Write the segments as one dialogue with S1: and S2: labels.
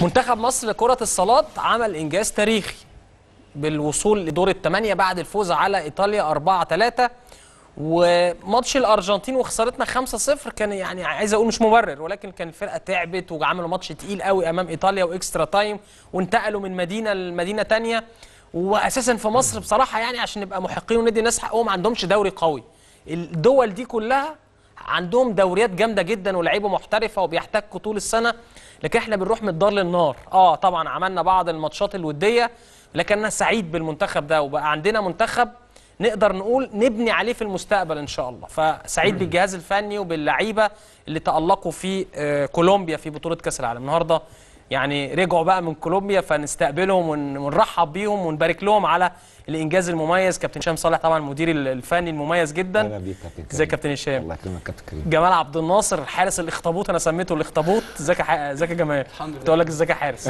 S1: منتخب مصر لكرة الصالات عمل إنجاز تاريخي بالوصول لدور الثمانية بعد الفوز على إيطاليا 4 3 وماتش الأرجنتين وخسارتنا 5-0 كان يعني عايز أقول مش مبرر ولكن كان الفرقة تعبت وعملوا ماتش تقيل قوي أمام إيطاليا وإكسترا تايم وانتقلوا من مدينة لمدينة تانية وأساسا في مصر بصراحة يعني عشان نبقى محقين وندي الناس حقهم ما عندهمش دوري قوي الدول دي كلها عندهم دوريات جامده جدا ولاعيبه محترفه وبيحتكوا طول السنه لكن احنا بنروح من الدار للنار اه طبعا عملنا بعض الماتشات الوديه لكن انا سعيد بالمنتخب ده وبقى عندنا منتخب نقدر نقول نبني عليه في المستقبل ان شاء الله فسعيد بالجهاز الفني وباللعيبه اللي تالقوا في آه، كولومبيا في بطوله كاس العالم النهارده يعني رجعوا بقى من كولومبيا فنستقبلهم ون- ونرحب بيهم ونبارك لهم على الانجاز المميز كابتن هشام صالح طبعا المدير الفني المميز جدا
S2: اهلا بيك كابتن
S1: ازيك يا كابتن هشام
S2: الله يكرمك كابتن كريم
S1: جمال عبد الناصر حارس الاخطبوط انا سميته الاخطبوط ازيك يا ح- ازيك يا جمال
S3: الحمد لله.
S1: تقول لك ازيك يا حارس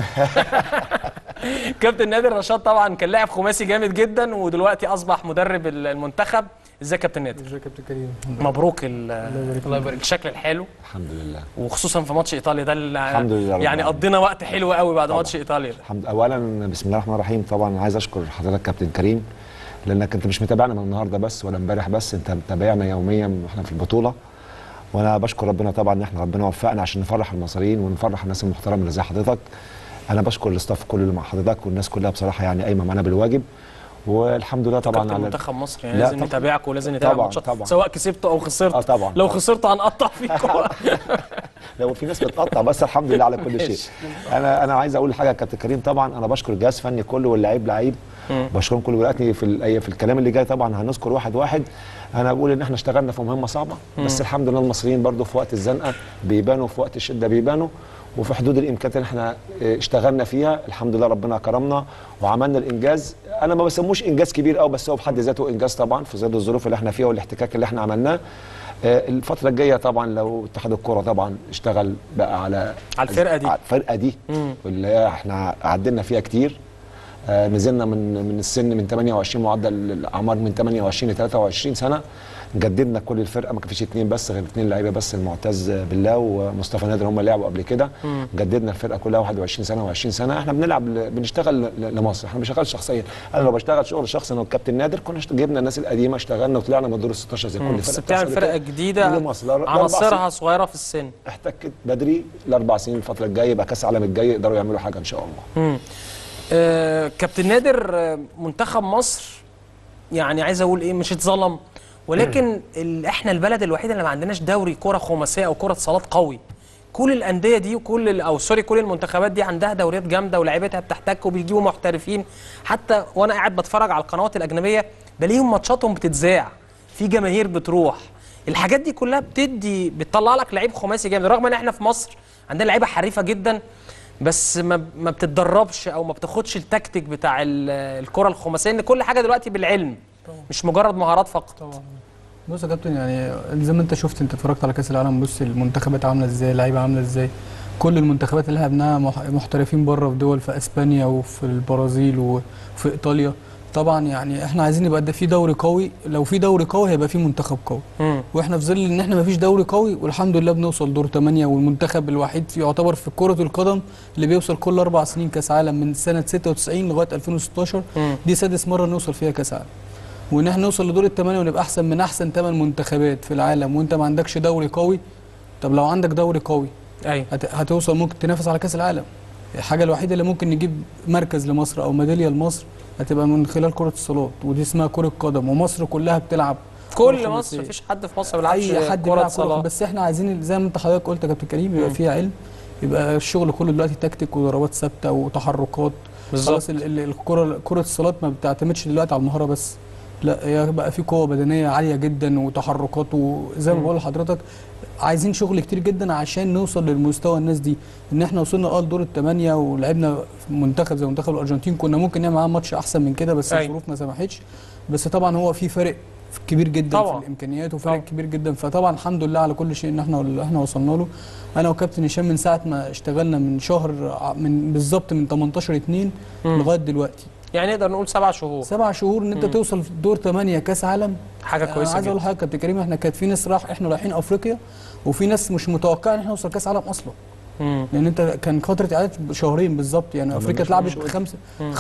S1: كابتن نادر رشاد طبعا كان لاعب خماسي جامد جدا ودلوقتي اصبح مدرب ال- المنتخب ازيك يا كابتن نادر
S3: ازيك يا كابتن كريم
S1: مبروك ال-
S3: الله يبارك
S1: الشكل الحلو
S2: الحمد لله
S1: وخصوصا في ماتش ايطاليا ده اللي
S2: الحمد لله رب
S1: يعني
S2: العالمين.
S1: قضينا وقت حلو قوي بعد
S2: طبعا.
S1: ماتش ايطاليا ده
S2: الحمد اولا بسم الله الرحمن الرحيم طبعا عايز اشكر حضرتك كابتن كريم لانك انت مش متابعنا من النهارده بس ولا امبارح بس انت متابعنا يوميا واحنا في البطوله وانا بشكر ربنا طبعا ان احنا ربنا وفقنا عشان نفرح المصريين ونفرح الناس المحترمه اللي زي حضرتك انا بشكر الاستاف كله اللي مع حضرتك والناس كلها بصراحه يعني قايمه معانا بالواجب والحمد لله طبعا
S1: كابتن
S2: على
S1: منتخب مصر يعني
S2: لا
S1: لازم
S2: طبعا.
S1: نتابعك ولازم نتابع
S2: طبعا،
S1: ماتشات
S2: طبعا.
S1: سواء كسبت او خسرت
S2: اه طبعا
S1: لو خسرت هنقطع فيكم
S2: لو في ناس بتقطع بس الحمد لله على كل شيء
S1: ماشي.
S2: انا انا عايز اقول حاجه يا كابتن كريم طبعا انا بشكر الجهاز الفني كله واللعيب لعيب بشكرهم كل دلوقتي في ال- في الكلام اللي جاي طبعا هنذكر واحد واحد انا بقول ان احنا اشتغلنا في مهمه صعبه بس الحمد لله المصريين برضو في وقت الزنقه بيبانوا في وقت الشده بيبانوا وفي حدود الامكانيات اللي احنا اه، اشتغلنا فيها الحمد لله ربنا كرمنا وعملنا الانجاز انا ما بسموش انجاز كبير قوي بس هو بحد ذاته انجاز طبعا في ظل الظروف اللي احنا فيها والاحتكاك اللي احنا عملناه آه، الفترة الجاية طبعا لو اتحاد الكرة طبعا اشتغل بقى على
S1: على الفرقة دي.
S2: على الفرقة دي
S1: مم.
S2: واللي هي احنا عدلنا فيها كتير آه نزلنا من من السن من 28 معدل الاعمار من 28 ل 23 سنة جددنا كل الفرقة ما فيش اتنين بس غير اتنين لعيبة بس المعتز بالله ومصطفى نادر هم لعبوا قبل كده جددنا الفرقة كلها 21 سنة و20 سنة احنا بنلعب ل- بنشتغل ل- لمصر احنا ما بنشتغلش شخصيا انا لو بشتغل شغل شخصي انا والكابتن نادر كنا اشت- جبنا الناس القديمة اشتغلنا وطلعنا من دور ال 16 زي كل
S1: بس
S2: فرقة
S1: بتعمل
S2: بتحصل
S1: فرقه
S2: كده.
S1: جديده
S2: لمصر. لأربع
S1: عناصرها
S2: سنين.
S1: صغيره في السن
S2: احتكت بدري الاربع سنين الفتره الجايه يبقى كاس العالم الجاي يقدروا يعملوا حاجه ان شاء الله
S1: مم. آه كابتن نادر آه، منتخب مصر يعني عايز اقول ايه مش اتظلم ولكن ال... احنا البلد الوحيده اللي ما عندناش دوري كره خماسيه او كره صالات قوي كل الانديه دي وكل ال... او سوري كل المنتخبات دي عندها دوريات جامده ولاعيبتها بتحتك وبيجيبوا محترفين حتى وانا قاعد بتفرج على القنوات الاجنبيه بلاقيهم ماتشاتهم بتتذاع في جماهير بتروح الحاجات دي كلها بتدي بتطلع لك لعيب خماسي جامد رغم ان احنا في مصر عندنا لعيبه حريفه جدا بس ما ما بتتدربش او ما بتاخدش التكتيك بتاع ال- الكره الخماسيه ان كل حاجه دلوقتي بالعلم مش مجرد مهارات فقط
S3: طبعا بص يا كابتن يعني زي ما انت شفت انت اتفرجت على كاس العالم بص المنتخبات عامله ازاي اللعيبه عامله ازاي كل المنتخبات اللي لعبناها مح- محترفين بره في دول في اسبانيا وفي البرازيل وفي ايطاليا طبعا يعني احنا عايزين يبقى ده في دوري قوي لو في دوري قوي هيبقى في منتخب قوي
S1: مم.
S3: واحنا في ظل ان احنا ما فيش دوري قوي والحمد لله بنوصل دور 8 والمنتخب الوحيد يعتبر في كرة القدم اللي بيوصل كل اربع سنين كاس عالم من سنة 96 لغاية 2016
S1: مم.
S3: دي سادس مرة نوصل فيها كاس عالم وان احنا نوصل لدور الثمانية ونبقى احسن من احسن ثمان منتخبات في العالم وانت ما عندكش دوري قوي طب لو عندك دوري قوي
S1: ايوه
S3: هت- هتوصل ممكن تنافس على كاس العالم الحاجه الوحيده اللي ممكن نجيب مركز لمصر او ميداليه لمصر هتبقى من خلال كره الصالات ودي اسمها كره قدم ومصر كلها بتلعب
S1: كل
S3: كرة
S1: مصر
S3: خماسية.
S1: مفيش حد في مصر ما بيلعبش
S3: اي حد
S1: كره
S3: بيلعب كره
S1: صالات
S3: بس احنا عايزين زي ما انت حضرتك قلت يا كابتن كريم يبقى
S1: مم.
S3: فيها علم يبقى الشغل كله دلوقتي تكتيك وضربات ثابته وتحركات
S1: بالظبط.
S3: خلاص ال- ال- الكره كره الصالات ما بتعتمدش دلوقتي على المهاره بس لا هي بقى في قوه بدنيه عاليه جدا وتحركات وزي ما
S1: مم.
S3: بقول لحضرتك عايزين شغل كتير جدا عشان نوصل للمستوى الناس دي ان احنا وصلنا اه لدور الثمانيه ولعبنا في منتخب زي منتخب الارجنتين كنا ممكن نعمل معاه ماتش احسن من كده بس
S1: أيوة.
S3: الظروف ما سمحتش بس طبعا هو في فرق كبير جدا
S1: طبعا.
S3: في الامكانيات وفرق
S1: طبعا.
S3: كبير جدا فطبعا الحمد لله على كل شيء ان احنا اللي احنا وصلنا له انا وكابتن هشام من ساعه ما اشتغلنا من شهر ع- من بالظبط من 18 2
S1: مم.
S3: لغايه دلوقتي
S1: يعني نقدر نقول سبع شهور
S3: سبع شهور ان انت
S1: مم.
S3: توصل في دور 8 كاس عالم
S1: حاجه
S3: أنا
S1: كويسه
S3: عايز اقول
S1: جدا
S3: لحضرتك يا كابتن كريم احنا كانت في ناس راح احنا رايحين افريقيا وفي ناس مش متوقعه ان احنا نوصل كاس عالم اصلا
S1: مم.
S3: لان انت كان فتره اعاده شهرين بالظبط يعني افريقيا اتلعبت خمسة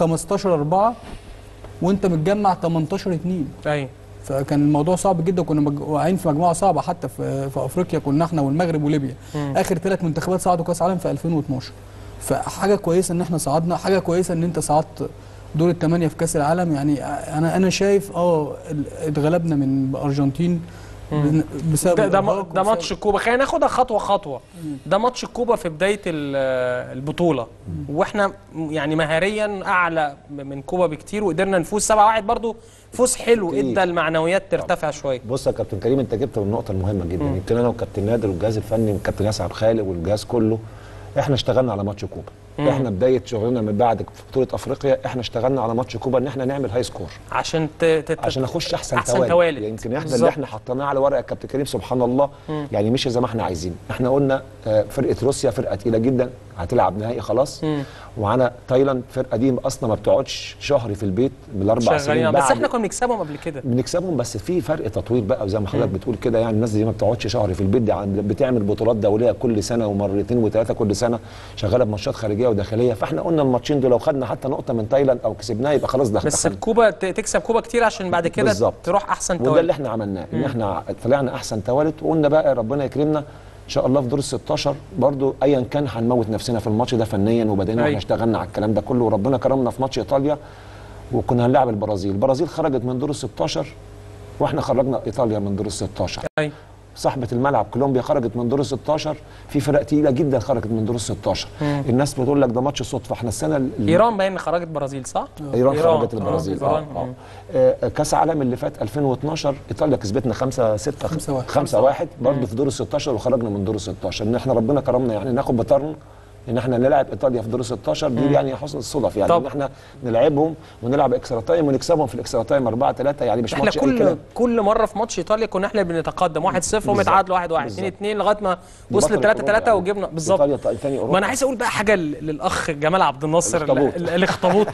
S3: 15 4 وانت متجمع 18 2
S1: ايوه
S3: فكان الموضوع صعب جدا كنا مج- واقعين في مجموعه صعبه حتى في, في افريقيا كنا احنا والمغرب وليبيا
S1: مم.
S3: اخر ثلاث منتخبات صعدوا كاس عالم في 2012 فحاجه كويسه ان احنا صعدنا حاجه كويسه ان انت صعدت دور الثمانيه في كاس العالم يعني انا انا شايف اه ال- اتغلبنا من الارجنتين بن- بسبب
S1: ده ده, ما-
S3: الإرهاق
S1: ده
S3: وبسبب-
S1: ماتش الكوبا خلينا ناخدها خطوه خطوه ده ماتش الكوبا في بدايه ال- البطوله واحنا يعني مهاريا اعلى من كوبا بكتير وقدرنا نفوز 7-1 برضو فوز حلو
S2: أكيد.
S1: ادى المعنويات ترتفع شويه
S2: بص يا كابتن كريم انت جبت النقطه المهمه جدا يمكن انا وكابتن نادر والجهاز الفني والكابتن ياسر عبد الخالق والجهاز كله احنا اشتغلنا على ماتش كوبا
S1: مم.
S2: احنا بدايه شغلنا من بعد في بطوله افريقيا احنا اشتغلنا على ماتش كوبا ان احنا نعمل هاي سكور
S1: عشان ت... ت...
S2: عشان اخش احسن,
S1: أحسن توالد.
S2: يمكن احنا
S1: بالظبط.
S2: اللي احنا حطيناه على ورقه كابتن كريم سبحان الله
S1: مم.
S2: يعني مش زي ما احنا عايزين احنا قلنا آه، فرقه روسيا فرقه تقيله جدا هتلعب نهائي خلاص
S1: مم.
S2: ومعانا تايلاند فرقه دي اصلا ما بتقعدش شهر في البيت بالاربع سنين
S1: شغالين بس
S2: بعد
S1: احنا كنا بنكسبهم قبل كده
S2: بنكسبهم بس في فرق تطوير بقى وزي ما حضرتك بتقول كده يعني الناس دي ما بتقعدش شهر في البيت دي عن- بتعمل بطولات دوليه كل سنه ومرتين وثلاثه كل سنه شغاله بماتشات خارجيه وداخليه فاحنا قلنا الماتشين دول لو خدنا حتى نقطه من تايلاند او كسبناها يبقى خلاص ده
S1: بس
S2: دخلنا.
S1: الكوبا ت- تكسب كوبا كتير عشان بعد كده
S2: بالظبط.
S1: تروح احسن
S2: وده اللي
S1: توالد
S2: احنا عملناه ان احنا طلعنا احسن توالد وقلنا بقى ربنا يكرمنا ان شاء الله في دور ال 16 برضو ايا كان هنموت نفسنا في الماتش ده فنيا وبدنيا
S1: أيوة.
S2: واحنا اشتغلنا على الكلام ده كله وربنا كرمنا في ماتش ايطاليا وكنا هنلاعب البرازيل البرازيل خرجت من دور ال 16 واحنا خرجنا ايطاليا من دور ال 16
S1: أيوة.
S2: صاحبه الملعب كولومبيا خرجت من دور ال 16 في فرق تقيله جدا خرجت من دور ال 16
S1: مم.
S2: الناس بتقول لك ده ماتش صدفه احنا السنه ال-
S1: ايران باين خرجت برازيل صح؟
S2: ايران
S1: إيران.
S2: خرجت البرازيل
S1: آه،
S2: اه
S1: إيران.
S2: اه
S1: مم.
S2: آه، كاس العالم اللي فات 2012 ايطاليا كسبتنا 5 6
S3: خمسة واحد.
S2: 5 1 برضه في دور ال 16 وخرجنا من دور ال 16 ان احنا ربنا كرمنا يعني ناخد بطرن ان احنا نلعب ايطاليا في دور ال 16 دي يعني حسن الصدف يعني
S1: طب.
S2: ان احنا نلعبهم ونلعب اكسترا تايم ونكسبهم في الاكسترا تايم 4 3 يعني مش
S1: احنا
S2: ماتش اي
S1: كل
S2: كلام
S1: كل مره في ماتش ايطاليا كنا احنا بنتقدم 1-0 وهم يتعادلوا 1-1
S2: بالظبط.
S1: 2-2 لغايه ما
S2: دي
S1: وصل
S2: بطل
S1: 3 3
S2: أوروبا
S1: وجبنا
S2: يعني.
S1: بالظبط
S2: ايطاليا تاني اوروبا
S1: ما انا عايز اقول بقى حاجه لل- للاخ جمال عبد الناصر
S2: الأخطبوط.
S1: ال- ال- الاخطبوط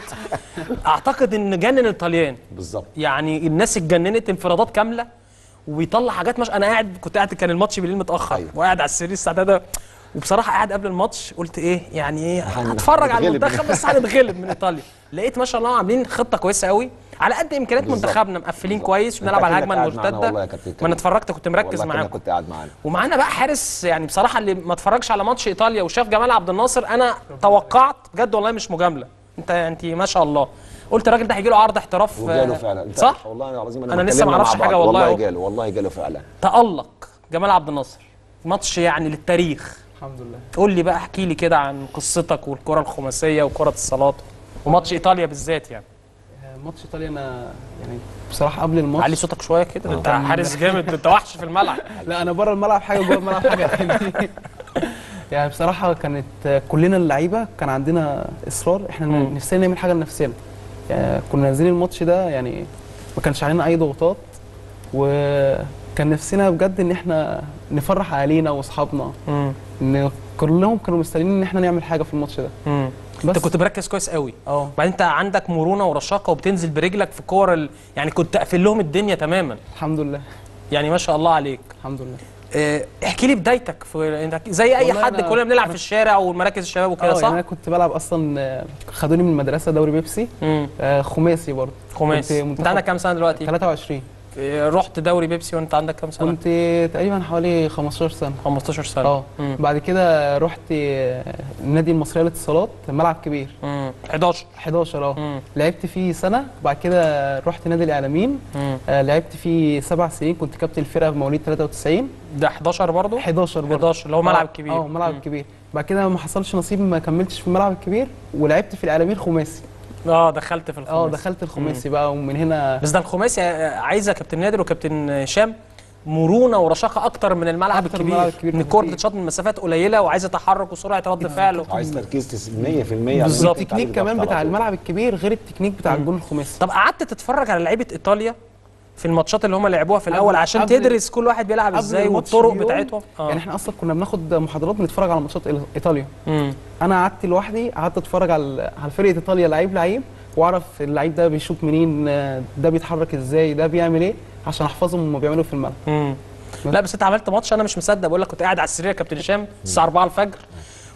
S1: اعتقد ان جنن الطليان
S2: بالظبط
S1: يعني الناس اتجننت انفرادات كامله وبيطلع حاجات مش انا قاعد كنت قاعد كان الماتش بالليل متاخر
S2: أيوة.
S1: وقاعد على السرير الساعه 3 وبصراحه قاعد قبل الماتش قلت ايه يعني ايه
S2: هن-
S1: هتفرج على
S2: هنتغلب.
S1: المنتخب بس هنتغلب من ايطاليا لقيت ما شاء الله عاملين خطه كويسه قوي على قد امكانيات
S2: بالظبط.
S1: منتخبنا مقفلين
S2: بالظبط.
S1: كويس
S2: أنت
S1: وبنلعب على
S2: أكنك
S1: الهجمه
S2: قاعد معانا
S1: المرتده
S2: والله يا كابتن
S1: ما
S2: كريم.
S1: انا اتفرجت كنت مركز
S2: والله كأنك
S1: معاكم
S2: كنت قاعد معانا
S1: ومعانا بقى حارس يعني بصراحه اللي ما اتفرجش على ماتش ايطاليا وشاف جمال عبد الناصر انا توقعت بجد والله مش مجامله انت انت ما شاء الله قلت الراجل ده هيجي له عرض احتراف
S2: وجاله
S1: آه،
S2: فعلا أنت
S1: صح
S2: والله العظيم
S1: أنا لسه
S2: اتكلمنا
S1: معرفش
S2: مع بعض.
S1: حاجة والله
S2: والله
S1: أهو.
S2: جاله والله جاله فعلا
S1: تالق جمال عبد الناصر ماتش يعني للتاريخ
S3: الحمد لله
S1: قول لي بقى احكي لي كده عن قصتك والكره الخماسيه وكره الصالات وماتش ايطاليا بالذات يعني
S4: ماتش ايطاليا انا يعني بصراحه قبل الماتش
S1: علي صوتك شويه كده انت حارس جامد انت وحش في الملعب
S4: لا انا بره الملعب حاجه جوه الملعب حاجه تانية يعني بصراحه كانت كلنا اللعيبه كان عندنا اصرار احنا
S1: مم.
S4: نفسنا نعمل حاجه لنفسنا يعني كنا نازلين الماتش ده يعني ما كانش علينا اي ضغوطات وكان نفسنا بجد ان احنا نفرح اهالينا واصحابنا
S1: امم
S4: ان كلهم كانوا مستنيين ان احنا نعمل حاجه في الماتش ده
S1: امم
S4: بس
S1: انت كنت مركز كويس قوي
S4: اه
S1: بعدين انت عندك مرونه ورشاقه وبتنزل برجلك في كور ال... يعني كنت قافل لهم الدنيا تماما
S4: الحمد لله
S1: يعني ما شاء الله عليك
S4: الحمد لله
S1: اه احكي لي بدايتك في انت زي اي
S4: والله
S1: حد
S4: أنا-
S1: كلنا بنلعب في الشارع ومراكز الشباب وكده
S4: اه
S1: صح؟
S4: يعني انا كنت بلعب اصلا آه، خدوني من المدرسه دوري بيبسي
S1: امم
S4: آه، خماسي برضه
S1: خماسي
S4: كنت
S1: انت
S4: منتخب-
S1: عندك كام سنه دلوقتي؟
S4: 23
S1: اه رحت دوري بيبسي وانت عندك كام سنه؟
S4: كنت تقريبا حوالي 15 سنه
S1: 15 سنه
S4: اه
S1: مم.
S4: بعد كده رحت آه، النادي المصريه للاتصالات ملعب كبير
S1: امم 11
S4: 11 اه
S1: امم
S4: لعبت فيه سنه بعد كده رحت نادي الاعلاميين
S1: امم
S4: آه، لعبت فيه سبع سنين كنت كابتن الفرقه في مواليد 93
S1: ده 11 برضه
S4: 11 برضه
S1: 11 اللي هو ملعب
S4: آه،
S1: كبير
S4: اه ملعب
S1: مم.
S4: كبير بعد كده ما حصلش نصيب ما كملتش في الملعب الكبير ولعبت في الاعلاميين خماسي
S1: اه دخلت في الخماسي
S4: اه دخلت الخماسي بقى ومن هنا
S1: بس ده الخماسي آه، عايزه كابتن نادر وكابتن هشام مرونه ورشاقه اكتر من الملعب
S4: أكتر من
S1: الكبير
S4: الملعب الكبير
S1: ان الكوره
S4: بكتير.
S1: بتتشاط من مسافات قليله وعايزه تحرك وسرعه رد فعل
S2: عايز تركيز 100%
S1: بالظبط.
S4: التكنيك كمان بتاع الملعب الكبير غير التكنيك بتاع الجون الخماسي
S1: طب قعدت تتفرج على لعيبه ايطاليا في الماتشات اللي هم لعبوها في الاول
S4: قبل-
S1: عشان
S4: قبل-
S1: تدرس كل واحد بيلعب
S4: قبل
S1: ازاي
S4: الماتش
S1: والطرق
S4: بيوم،
S1: بتاعتهم اه
S4: يعني احنا اصلا كنا بناخد محاضرات بنتفرج على ماتشات إيل- ايطاليا
S1: مم.
S4: انا قعدت لوحدي قعدت اتفرج على على فرقه ايطاليا لعيب لعيب واعرف اللعيب ده بيشوط منين آه، ده بيتحرك ازاي ده بيعمل ايه عشان احفظهم هم بيعملوا في الملعب
S1: مم. لا بس انت عملت ماتش انا مش مصدق بقول لك كنت قاعد على السرير يا كابتن هشام الساعه 4 الفجر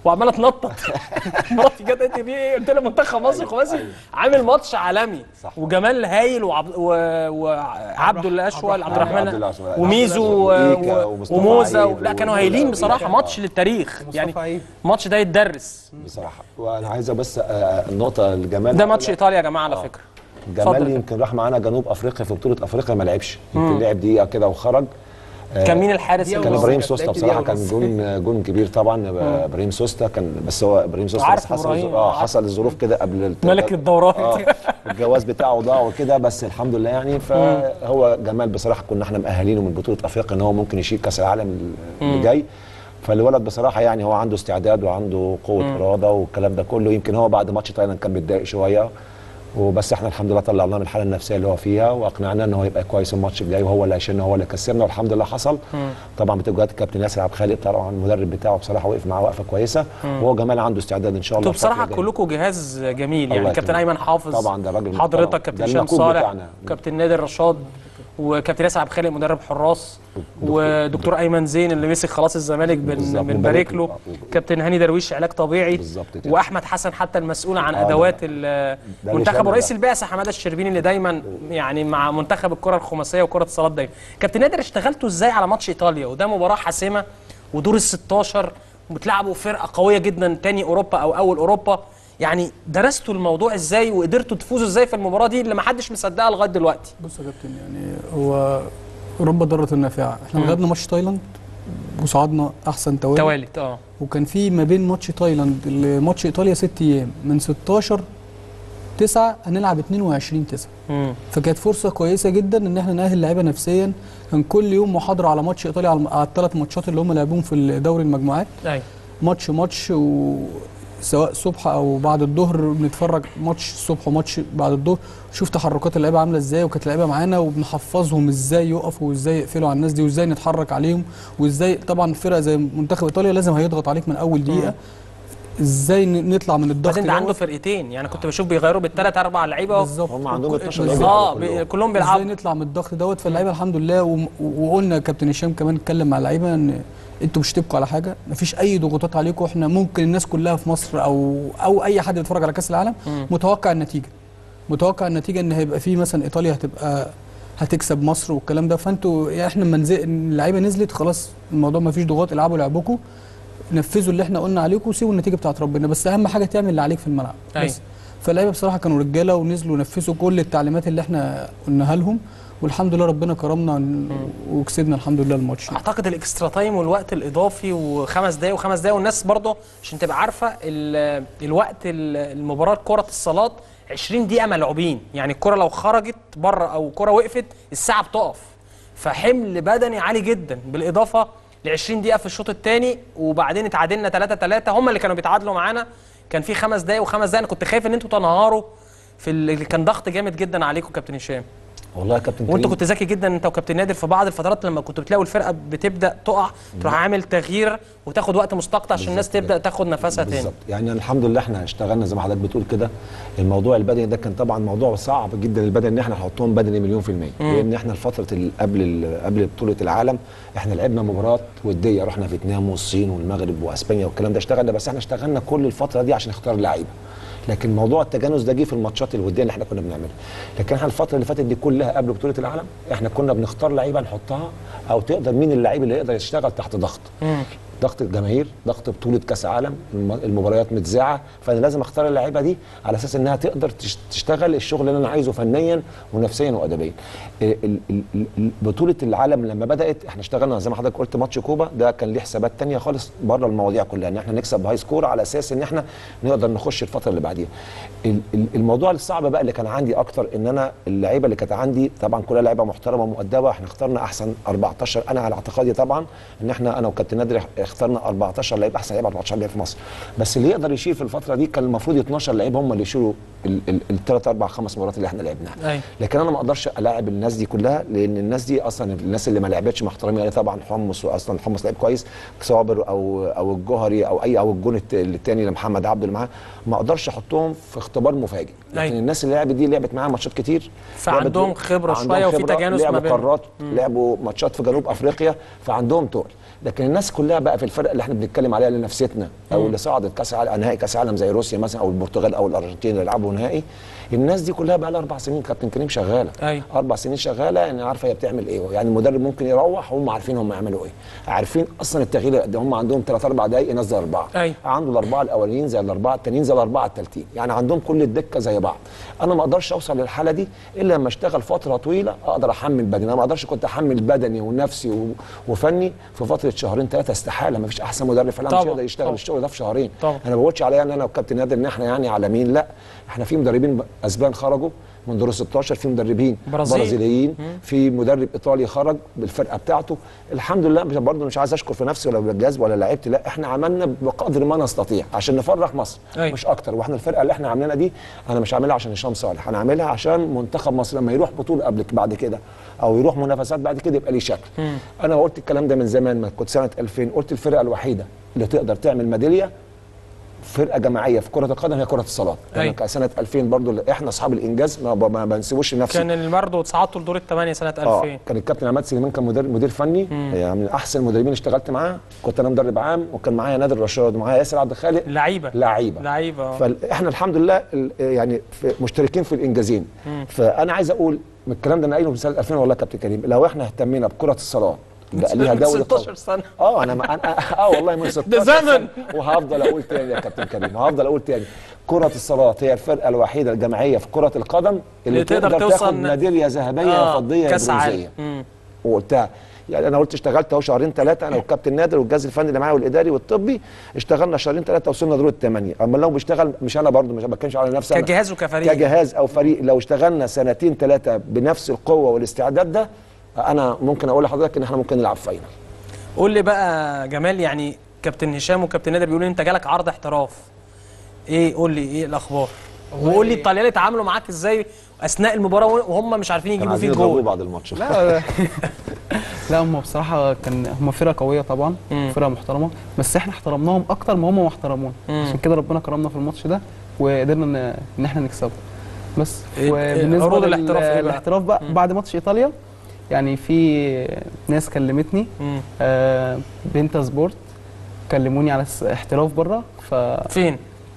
S1: وعماله تنطط مراتي جت قالت لي في ايه قلت لها منتخب مصر خماسي عامل ماتش عالمي
S2: صح.
S1: وجمال هايل وعبد و- وعبد الله اشول عبد
S2: عبد
S1: الرحمن
S2: الله أشول.
S1: وميزو
S2: عبد الله
S1: و-
S2: وإيكا ومصطفى
S1: وموزة
S2: عيد
S1: لا كانوا
S2: و-
S1: هايلين
S2: لا،
S1: بصراحه
S2: لا.
S1: ماتش للتاريخ يعني
S4: مصطفى عيد.
S1: الماتش ده يتدرس
S2: بصراحه وانا عايزه بس آه، النقطه الجمال
S1: ده ماتش ايطاليا يا جماعه على فكره اتفضل.
S2: جمال يمكن راح معانا جنوب افريقيا في بطوله افريقيا ما لعبش يمكن لعب دقيقه كده وخرج
S1: كان مين الحارس
S4: دقيقة
S1: اللي
S2: كان
S4: ونص.
S2: ابراهيم
S4: كانت
S2: سوسته
S4: لعبت
S2: بصراحه
S4: دقيقة
S2: كان
S4: ونص.
S2: جون جون كبير طبعا ابراهيم سوسته كان بس هو ابراهيم سوسته
S1: عارف
S2: بس حصل
S1: إبراهيم،
S2: اه
S1: عارف.
S2: حصل الظروف كده قبل الت-
S1: ملك الدورات
S2: اه الجواز بتاعه ضاع وكده بس الحمد لله يعني فهو جمال بصراحه كنا احنا مأهلينه من بطوله افريقيا ان هو ممكن يشيل كاس العالم اللي جاي فالولد بصراحه يعني هو عنده استعداد وعنده قوه اراده والكلام ده كله يمكن هو بعد ماتش تايلاند كان متضايق شويه وبس احنا الحمد لله طلعناه من الحاله النفسيه اللي هو فيها واقنعناه ان هو يبقى كويس الماتش الجاي وهو اللي هيشيلنا وهو اللي كسبنا والحمد لله حصل طبعا بتوجيهات الكابتن ياسر عبد الخالق طبعا المدرب بتاعه بصراحه وقف معاه وقفه كويسه وهو جمال عنده استعداد ان شاء الله
S1: انتوا بصراحه
S2: الفترة الجاية.
S1: كلكم جهاز جميل يعني
S2: الله
S1: كابتن
S2: يكرمك.
S1: ايمن حافظ
S2: طبعا ده راجل
S1: حضرتك
S2: محترم.
S1: كابتن
S2: ده
S1: هشام
S2: النقود
S1: صالح
S2: بتاعنا.
S1: كابتن نادر رشاد وكابتن ياسر عبد الخالق مدرب حراس ودكتور ايمن زين اللي مسك خلاص الزمالك بن-
S2: بالظبط،
S1: بنبارك
S2: بنبارك
S1: له
S2: له.
S1: كابتن هاني درويش علاج طبيعي
S2: بالظبط كده.
S1: واحمد حسن حتى المسؤول عن
S2: آه،
S1: ادوات
S2: ده-
S1: ال-
S2: ده
S1: منتخب
S2: اللي
S1: ورئيس
S2: شامل
S1: البعثه حماده الشربيني اللي دايما يعني مع منتخب الكره الخماسيه وكره الصالات دايما كابتن نادر اشتغلتوا ازاي على ماتش ايطاليا وده مباراه حاسمه ودور ال 16 وبتلعبوا فرقه قويه جدا تاني اوروبا او اول اوروبا يعني درستوا الموضوع ازاي وقدرتوا تفوزوا ازاي في المباراه دي اللي ما حدش مصدقها لغايه دلوقتي
S3: بص يا كابتن يعني هو اوروبا ضاره النافعه احنا لعبنا ماتش تايلاند وصعدنا احسن توالي
S1: توالت اه
S3: وكان في ما بين ماتش تايلاند لماتش ايطاليا ست ايام من 16 9 هنلعب 22 9
S1: امم
S3: فكانت فرصه كويسه جدا ان احنا نأهل لعيبه نفسيا كان كل يوم محاضره على ماتش ايطاليا على على الثلاث ماتشات اللي هم لعبوهم في دوري المجموعات
S1: ايوه
S3: ماتش ماتش و سواء صبح او بعد الظهر بنتفرج ماتش الصبح وماتش بعد الظهر شوف تحركات اللعيبه عامله ازاي وكانت اللعيبه معانا وبنحفظهم ازاي يقفوا وازاي يقفلوا على الناس دي وازاي نتحرك عليهم وازاي طبعا فرقه زي منتخب ايطاليا لازم هيضغط عليك من اول دقيقه ازاي ن- نطلع من الضغط
S1: بعدين ده عنده
S3: دوت.
S1: فرقتين يعني كنت بشوف بيغيروا بالثلاث اربع لعيبه
S3: بالظبط
S2: هم عندهم
S3: وكل-
S2: 12
S3: بالظبط.
S2: لعيبة.
S1: اه
S2: كلهم.
S1: بي- كلهم
S3: ازاي
S1: بيلعبوا
S3: نطلع من الضغط دوت فاللعيبه الحمد لله و- وقلنا كابتن هشام كمان اتكلم مع اللعيبه ان انتوا مش تبكوا على حاجه مفيش اي ضغوطات عليكم احنا ممكن الناس كلها في مصر او او اي حد بيتفرج على كاس العالم متوقع النتيجه متوقع النتيجه ان هيبقى في مثلا ايطاليا هتبقى هتكسب مصر والكلام ده فانتوا يعني احنا لما نزل- اللعيبه نزلت خلاص الموضوع مفيش ضغوط العبوا لعبكم نفذوا اللي احنا قلنا عليكم وسيبوا النتيجه بتاعت ربنا بس اهم حاجه تعمل اللي عليك في الملعب
S1: أيوة.
S3: بس فاللعيبه بصراحه كانوا رجاله ونزلوا نفذوا كل التعليمات اللي احنا قلناها لهم والحمد لله ربنا كرمنا ون- وكسبنا الحمد لله الماتش
S1: اعتقد الاكسترا تايم والوقت الاضافي وخمس دقايق وخمس دقايق والناس برضه عشان تبقى عارفه ال- الوقت ال- المباراه كره الصالات 20 دقيقه ملعوبين يعني الكره لو خرجت بره او الكره وقفت الساعه بتقف فحمل بدني عالي جدا بالاضافه ل 20 دقيقه في الشوط الثاني وبعدين اتعادلنا 3 3 هم اللي كانوا بيتعادلوا معانا كان في خمس دقايق وخمس دقايق انا كنت خايف ان انتوا تنهاروا في اللي كان ضغط جامد جدا عليكم كابتن هشام
S2: والله يا كابتن
S1: وانت
S2: كريم
S1: كنت ذكي جدا انت وكابتن نادر في بعض الفترات لما كنتوا بتلاقوا الفرقه بتبدا تقع تروح عامل تغيير وتاخد وقت مستقطع عشان الناس
S2: بالظبط
S1: تبدا
S2: كده.
S1: تاخد نفسها تاني
S2: بالظبط يعني الحمد لله احنا اشتغلنا زي ما حضرتك بتقول كده الموضوع البدني ده كان طبعا موضوع صعب جدا البدني ان احنا نحطهم بدني مليون في الميه لان احنا الفتره ال- قبل ال- قبل بطوله العالم احنا لعبنا مباراه وديه رحنا فيتنام والصين والمغرب واسبانيا والكلام ده اشتغلنا بس احنا اشتغلنا كل الفتره دي عشان نختار لعيبه لكن موضوع التجانس ده جه في الماتشات الوديه اللي احنا كنا بنعملها لكن احنا الفتره اللي فاتت دي كلها قبل بطوله العالم احنا كنا بنختار لعيبه نحطها او تقدر مين اللعيب اللي يقدر يشتغل تحت ضغط ضغط الجماهير ضغط بطوله كاس عالم الم- المباريات متذاعه فانا لازم اختار اللعيبه دي على اساس انها تقدر تش- تشتغل الشغل اللي انا عايزه فنيا ونفسيا وادبيا ال- ال- ال- ال- بطوله العالم لما بدات احنا اشتغلنا زي ما حضرتك قلت ماتش كوبا ده كان ليه حسابات تانية خالص بره المواضيع كلها ان احنا نكسب هاي سكور على اساس ان احنا نقدر نخش الفتره اللي بعديها ال- ال- الموضوع الصعب بقى اللي كان عندي اكتر ان انا اللعيبه اللي كانت عندي طبعا كلها لعيبه محترمه ومؤدبه احنا اخترنا احسن 14 انا على اعتقادي طبعا ان احنا انا وكابتن نادر اخترنا 14 لعيب احسن لعيب 14 لعيب في مصر بس اللي يقدر يشيل في الفتره دي كان المفروض 12 لعيب هم اللي يشيلوا الثلاث اربع خمس مباريات اللي احنا لعبناها
S1: أيوة.
S2: لكن انا ما اقدرش الاعب الناس دي كلها لان الناس دي اصلا الناس اللي ما لعبتش مع احترامي يعني طبعا حمص واصلا حمص لعيب كويس صابر او او الجوهري او اي او الجون الت- التاني لمحمد عبده اللي معاه ما اقدرش احطهم في اختبار مفاجئ لكن
S1: أيوة.
S2: الناس اللي لعبت دي لعبت معاها ماتشات كتير
S1: فعندهم
S2: لعبت-
S1: خبرة
S2: عندهم
S1: شوية وفي
S2: خبرة،
S1: تجانس ما
S2: لعبوا
S1: بينهم.
S2: قارات لعبوا ماتشات في جنوب افريقيا فعندهم تقل لكن الناس كلها بقى في الفرق اللي احنا بنتكلم عليها لنفسيتنا او اللي صعدت كاس العالم نهائي كاس العالم زي روسيا مثلا او البرتغال او الارجنتين اللي يلعبوا نهائي الناس دي كلها بقى لها اربع سنين كابتن كريم شغاله
S1: أيوة.
S2: اربع سنين شغاله يعني عارفه هي بتعمل ايه يعني المدرب ممكن يروح وهم عارفين هم يعملوا ايه عارفين اصلا التغيير ده هم عندهم ثلاث اربع دقائق ينزل اربعه
S1: أيوة.
S2: عنده الاربعه الاولانيين زي الاربعه التانيين زي الاربعه التالتين يعني عندهم كل الدكه زي بعض انا ما اقدرش اوصل للحاله دي الا لما اشتغل فتره طويله اقدر احمل بدني انا ما اقدرش كنت احمل بدني ونفسي و- وفني في فتره شهرين ثلاثه استحاله ما فيش احسن مدرب في العالم مش
S1: طبعاً،
S2: يقدر يشتغل
S1: طبعاً.
S2: الشغل ده في شهرين
S1: طبعاً.
S2: انا ما بقولش عليا ان انا وكابتن نادر ان احنا يعني عالمين لا احنا في مدربين اسبان خرجوا من دور 16 في مدربين
S1: برازيل.
S2: برازيليين في مدرب ايطالي خرج بالفرقه بتاعته الحمد لله مش برضه مش عايز اشكر في نفسي ولا بالجهاز ولا لعيبتي لا احنا عملنا بقدر ما نستطيع عشان نفرح مصر
S1: أيوة.
S2: مش اكتر واحنا الفرقه اللي احنا عاملينها دي انا مش عاملها عشان هشام صالح انا عاملها عشان منتخب مصر لما يروح بطوله قبل بعد كده او يروح منافسات بعد كده يبقى ليه شكل انا قلت الكلام ده من زمان ما كنت سنه 2000 قلت الفرقه الوحيده اللي تقدر تعمل ميداليه فرقه جماعيه في كره القدم هي كره الصالات
S1: أيوة.
S2: يعني سنه 2000 برضو اللي احنا اصحاب الانجاز ما, ما, ما بنسيبوش لنفسي
S1: كان برضه صعدتوا لدور الثمانيه سنه 2000
S2: اه كان الكابتن عماد سليمان كان مدير مدير فني يعني من احسن المدربين اللي اشتغلت معاه كنت انا مدرب عام وكان معايا نادر رشاد ومعايا ياسر عبد الخالق
S1: لعيبه
S2: لعيبه
S1: لعيبه آه.
S2: فاحنا الحمد لله ال- يعني في مشتركين في الانجازين فانا عايز اقول من الكلام ده انا قايله من سنه 2000 والله يا كابتن كريم لو احنا اهتمينا بكره الصالات بقى ليها
S1: من
S2: دوري
S1: 16
S2: قوي.
S1: سنه
S2: اه انا ما انا اه والله من 16
S1: ده زمن.
S2: سنة. وهفضل اقول تاني يا كابتن كريم وهفضل اقول تاني كرة الصالات هي الفرقة الوحيدة الجماعية في كرة القدم اللي,
S1: اللي تقدر
S2: تقدر
S1: توصل
S2: تاخد
S1: ن-
S2: ميدالية ذهبية يا
S1: آه،
S2: فضية يا
S1: كاس عالم
S2: برونزية
S1: مم.
S2: وقلتها يعني انا قلت اشتغلت اهو شهرين ثلاثه انا والكابتن نادر والجهاز الفني اللي معايا والاداري والطبي اشتغلنا شهرين ثلاثه وصلنا دور الثمانيه اما لو بيشتغل مش انا برضو مش بتكلمش على نفسي أنا.
S1: كجهاز وكفريق
S2: كجهاز او فريق لو اشتغلنا سنتين ثلاثه بنفس القوه والاستعداد ده انا ممكن اقول لحضرتك ان احنا ممكن نلعب فاينل
S1: قول لي بقى جمال يعني كابتن هشام وكابتن نادر بيقولوا انت جالك عرض احتراف ايه قول لي ايه الاخبار وقول لي الطليان اتعاملوا معاك ازاي اثناء المباراه وهم مش عارفين
S2: كانوا
S1: يجيبوا
S2: عايزين
S1: فيك
S2: يضربوه
S1: جول
S2: بعد الماتش
S4: لا لا هم بصراحه كان هم فرقه قويه طبعا
S1: مم.
S4: فرقه محترمه بس احنا احترمناهم اكتر ما هم ما احترمونا
S1: مم.
S4: عشان كده ربنا كرمنا في الماتش ده وقدرنا ان ان احنا نكسبه بس
S1: إيه-
S4: وبالنسبه
S1: عروض الاحتراف إيه بقى؟
S4: الاحتراف بقى بعد ماتش ايطاليا يعني في ناس كلمتني
S1: مم.
S4: آه بنتا سبورت كلموني على س- احتراف بره
S1: فين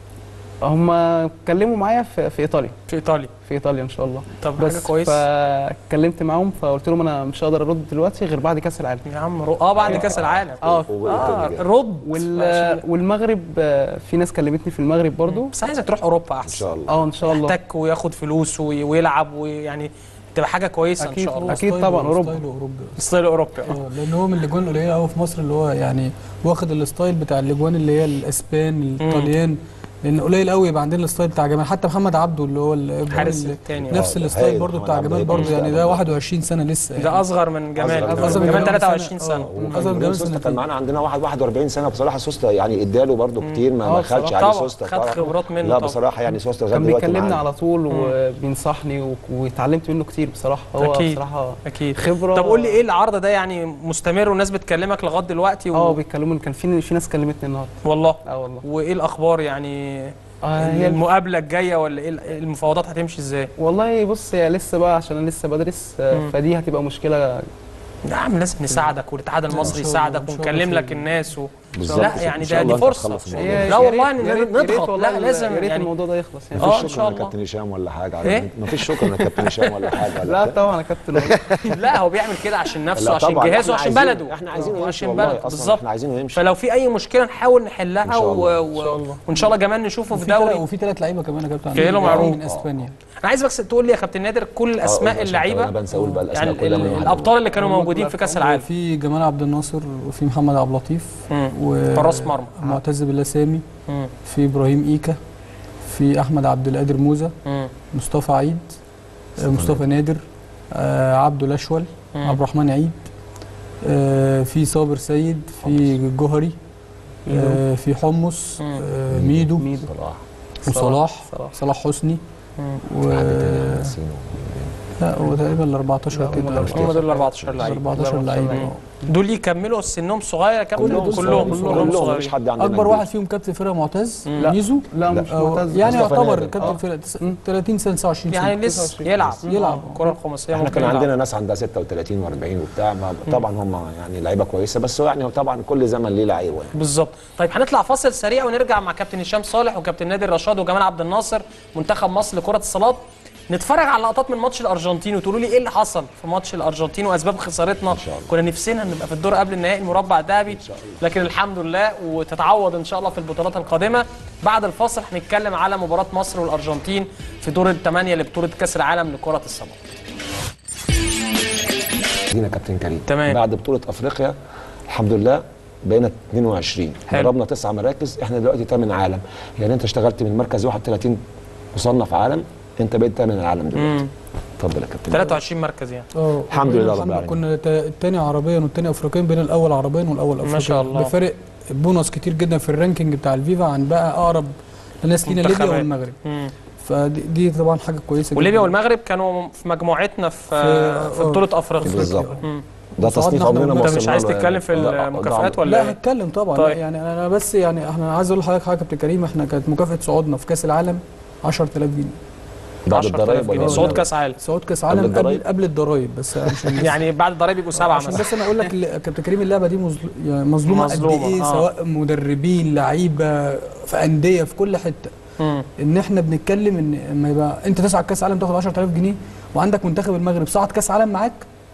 S4: فهم كلموا معايا في, في ايطاليا
S1: في ايطاليا
S4: في ايطاليا ان شاء الله
S1: طب حاجه
S4: بس
S1: كويس
S4: فكلمت معاهم فقلت لهم انا مش هقدر ارد دلوقتي غير بعد كاس العالم
S1: يا عم رو... اه بعد كاس العالم
S4: اه
S1: اه رد
S4: وال... والمغرب آه، في ناس كلمتني في المغرب برضو
S1: بس عايزك تروح اوروبا
S2: ان
S1: احسن
S2: شاء الله
S4: اه ان شاء الله
S1: يحتك وياخد فلوس وي- ويلعب ويعني تبقى حاجه كويسه ان
S4: أكيد.
S1: شاء الله
S4: أكيد
S3: ستايله-
S4: طبعاً، أوروبا.
S3: ستايله اوروبي
S1: ستايل اوروبي اه
S3: اه لان هو من الاجوان القليله قوي في مصر اللي هو يعني واخد الستايل بتاع الاجوان اللي هي الاسبان الطليان لان قليل قوي يبقى عندنا الستايل بتاع جمال حتى محمد عبده اللي هو الإجوان
S1: الحارس
S3: اللي-
S1: الثاني
S3: نفس
S2: آه،
S3: الستايل
S2: هايل.
S3: برضو
S2: محمد
S3: بتاع
S2: عبده
S3: جمال
S2: هايل.
S3: برضو يعني ده
S2: مستقبل.
S3: 21 سنه لسه يعني
S1: ده اصغر من جمال
S2: أصغر من
S3: أصغر من
S1: جمال
S3: جمال
S1: 23
S3: سنة.
S1: سنه
S3: آه.
S1: مم.
S3: أصغر
S2: وكان
S3: من
S2: جمال
S3: سنتين.
S2: سوسته كان معانا عندنا واحد 41 سنه بصراحه سوسته يعني اداله برضه كتير ما
S4: آه،
S2: ما خدش
S4: بصراحة.
S2: عليه
S1: طبعا
S2: سوسته
S1: خد
S2: طبعاً.
S1: خبرات منه
S2: لا
S1: طبعا
S2: بصراحه يعني سوسته لغايه
S4: كان
S2: دلوقتي
S4: بيكلمني
S2: معانا.
S4: على طول وبينصحني و- واتعلمت منه كتير بصراحه هو
S1: أكيد.
S4: بصراحه
S1: اكيد
S4: خبره
S1: طب قول لي ايه العرض ده يعني مستمر والناس بتكلمك لغايه دلوقتي و...
S4: اه بيتكلموا كان في في ناس كلمتني النهارده
S1: والله
S4: اه والله
S1: وايه الاخبار يعني
S4: آه هي
S1: المقابله الجايه ولا ايه المفاوضات هتمشي ازاي
S4: والله بص هي لسه بقى عشان انا لسه بدرس آه،
S1: مم.
S4: فدي هتبقى مشكله
S1: يا عم لازم نساعدك والاتحاد المصري
S3: شاء الله،
S1: يساعدك
S3: إن شاء الله
S1: ونكلم لك
S3: خير.
S1: الناس و...
S2: بالظبط
S1: لا
S2: كده.
S1: يعني
S2: إن شاء
S1: ده
S2: الله
S1: دي
S2: أنت
S1: فرصه
S2: تخلص
S4: هي-
S2: الموضوع.
S4: يا
S1: لا
S4: ريت-
S1: والله
S4: يا ريت- يا ريت
S1: نضغط
S4: والله
S1: لا
S4: ال-
S1: لازم
S4: يا ريت
S1: يعني
S4: الموضوع ده يخلص يعني
S1: آه،
S2: مفيش
S1: إن
S2: شكر
S1: شاء
S2: من
S1: الله.
S2: كابتن هشام ولا حاجه
S1: إيه؟
S2: على مفيش شكر من كابتن هشام ولا حاجه على
S4: لا
S2: بتاع.
S4: طبعا يا كابتن والله.
S1: لا هو بيعمل كده عشان نفسه
S2: لا
S1: عشان
S2: طبعاً،
S1: جهازه
S2: إحنا
S1: عشان
S2: عايزينه-
S1: بلده
S2: احنا عايزينه يمشي
S1: عشان
S2: والله
S1: بلده
S2: اصلا
S1: بالظبط
S2: احنا عايزينه يمشي
S1: فلو في اي مشكله نحاول نحلها
S2: إن شاء الله.
S1: و...
S3: إن شاء الله.
S1: و... وان شاء الله كمان نشوفه في
S3: وفي تلات-
S1: دوري
S3: وفي ثلاث لعيبه كمان يا كابتن
S1: جاي لهم
S3: عندنا
S1: عروض.
S3: من اسبانيا
S1: انا عايز بس تقول لي يا كابتن نادر كل
S2: آه،
S1: اسماء
S2: قول عشان
S1: اللعيبه
S2: انا بنسى اقول بقى الاسماء
S1: يعني
S2: كلها
S1: ال-
S2: من واحد
S1: الابطال اللي كانوا
S4: هم
S1: موجودين
S4: كلها
S1: في كاس
S4: أرقام.
S1: العالم
S3: في جمال عبد الناصر وفي محمد عبد اللطيف
S1: مم.
S3: و
S1: حراس مرمى.
S3: معتز بالله سامي
S1: مم.
S3: في ابراهيم ايكا في احمد عبد القادر موزه
S1: مم.
S3: مصطفى عيد آه، مصطفى نادر آه، عبده الاشول
S1: مم.
S3: عبد الرحمن عيد آه، في صابر سيد في جوهري آه، في حمص
S1: مم.
S3: آه، ميدو
S4: ميدو
S2: صلاح
S3: وصلاح
S4: صلاح.
S3: صلاح حسني
S1: مم.
S3: و
S2: في حد تاني ناسينه.
S3: لا هو تقريبا ال 14
S4: لا، هم
S3: كده
S4: دول
S1: هم دول 14 لعيب
S3: 14 لعيب
S1: مم. دول يكملوا سنهم صغير يا كابتن
S3: كلهم
S1: كلهم
S3: صغيرين.
S1: كلهم
S2: كلهم
S1: صغيرين
S2: مفيش حد عندنا
S3: اكبر
S2: كبير.
S3: واحد فيهم كابتن فرقه معتز
S1: لا.
S3: ميزو
S4: لا مش
S3: أو-
S4: معتز
S3: يعني
S2: مصطفى
S3: يعتبر
S2: نادر.
S3: كابتن
S4: آه.
S3: فرقه تس- 30 سنه 29 سنه
S1: يعني لسه يلعب
S3: يلعب.
S1: الكره الخماسيه
S2: احنا
S1: ممكن
S2: كان
S1: يلعب.
S2: عندنا ناس عندها 36 و40 وبتاع ما- طبعا هم يعني لعيبه كويسه بس هو يعني هو طبعا كل زمن ليه لعيبه يعني
S1: بالظبط طيب هنطلع فاصل سريع ونرجع مع كابتن هشام صالح وكابتن نادر رشاد وجمال عبد الناصر منتخب مصر لكره الصالات نتفرج على لقطات من ماتش الارجنتين وتقولوا لي ايه اللي حصل في ماتش الارجنتين واسباب خسارتنا
S2: شاء الله.
S1: كنا نفسنا نبقى في الدور قبل النهائي المربع الذهبي لكن الحمد لله وتتعوض ان شاء الله في البطولات القادمه بعد الفاصل هنتكلم على مباراه مصر والارجنتين في دور الثمانيه لبطوله كاس العالم لكره الصالات
S2: دينا كابتن كريم
S1: تمام.
S2: بعد بطوله افريقيا الحمد لله بقينا 22
S1: حلو.
S2: ضربنا تسع مراكز احنا دلوقتي ثامن عالم يعني انت اشتغلت من مركز 31 مصنف عالم انت بقيت ثامن العالم دلوقتي اتفضل يا كابتن
S1: 23 مركز يعني
S3: اه
S2: الحمد لله رب
S3: الحمد
S2: العالمين.
S3: كنا تا- التاني عربيا والتاني افريقيا بين الاول عربيا والاول افريقيا
S1: شاء الله.
S3: بفرق بونص كتير جدا في الرانكينج بتاع الفيفا عن بقى اقرب ناس لينا ليبيا
S1: منتخبات.
S3: والمغرب
S1: مم.
S3: فدي دي طبعا حاجه كويسه
S1: وليبيا
S3: جداً.
S1: والمغرب كانوا في مجموعتنا في
S3: في-
S1: في بطوله افريقيا
S2: بالظبط
S1: مم.
S2: ده
S3: وصعدنا
S2: تصنيف
S3: احنا
S2: عمرنا ما
S3: والمغرب.
S1: انت مش
S2: وصلنا
S1: عايز
S2: له يعني.
S1: تتكلم في
S2: ده- ده
S1: المكافآت
S2: عمر-
S1: ولا
S3: لا
S1: ايه؟
S3: هتكلم طبعا
S1: طيب.
S3: طيب. يعني انا بس يعني احنا عايز اقول لحضرتك حاجه يا كابتن كريم احنا كانت مكافاه صعودنا في كاس العالم 10000 جنيه
S2: بعد
S1: 10000
S2: الضرايب
S1: جنيه
S2: ولا
S1: صعود
S2: لا؟
S1: كاس عالم
S3: صعود كاس
S2: قبل
S3: عالم قبل
S2: الضرايب؟
S3: قبل الضرايب بس عشان بس
S1: يعني بعد الضرايب يبقوا سبعه
S3: عشان
S1: مثلا
S3: بس انا اقول لك اللي- كابتن كريم اللعبه دي مظل... يعني مظلومه قد
S1: مظلومة،
S3: ايه
S1: آه.
S3: سواء مدربين لعيبه في انديه في كل حته
S1: مم.
S3: ان احنا بنتكلم ان اما يبقى انت تصعد كاس عالم تاخد 10000 جنيه وعندك منتخب المغرب صعد كاس عالم معاك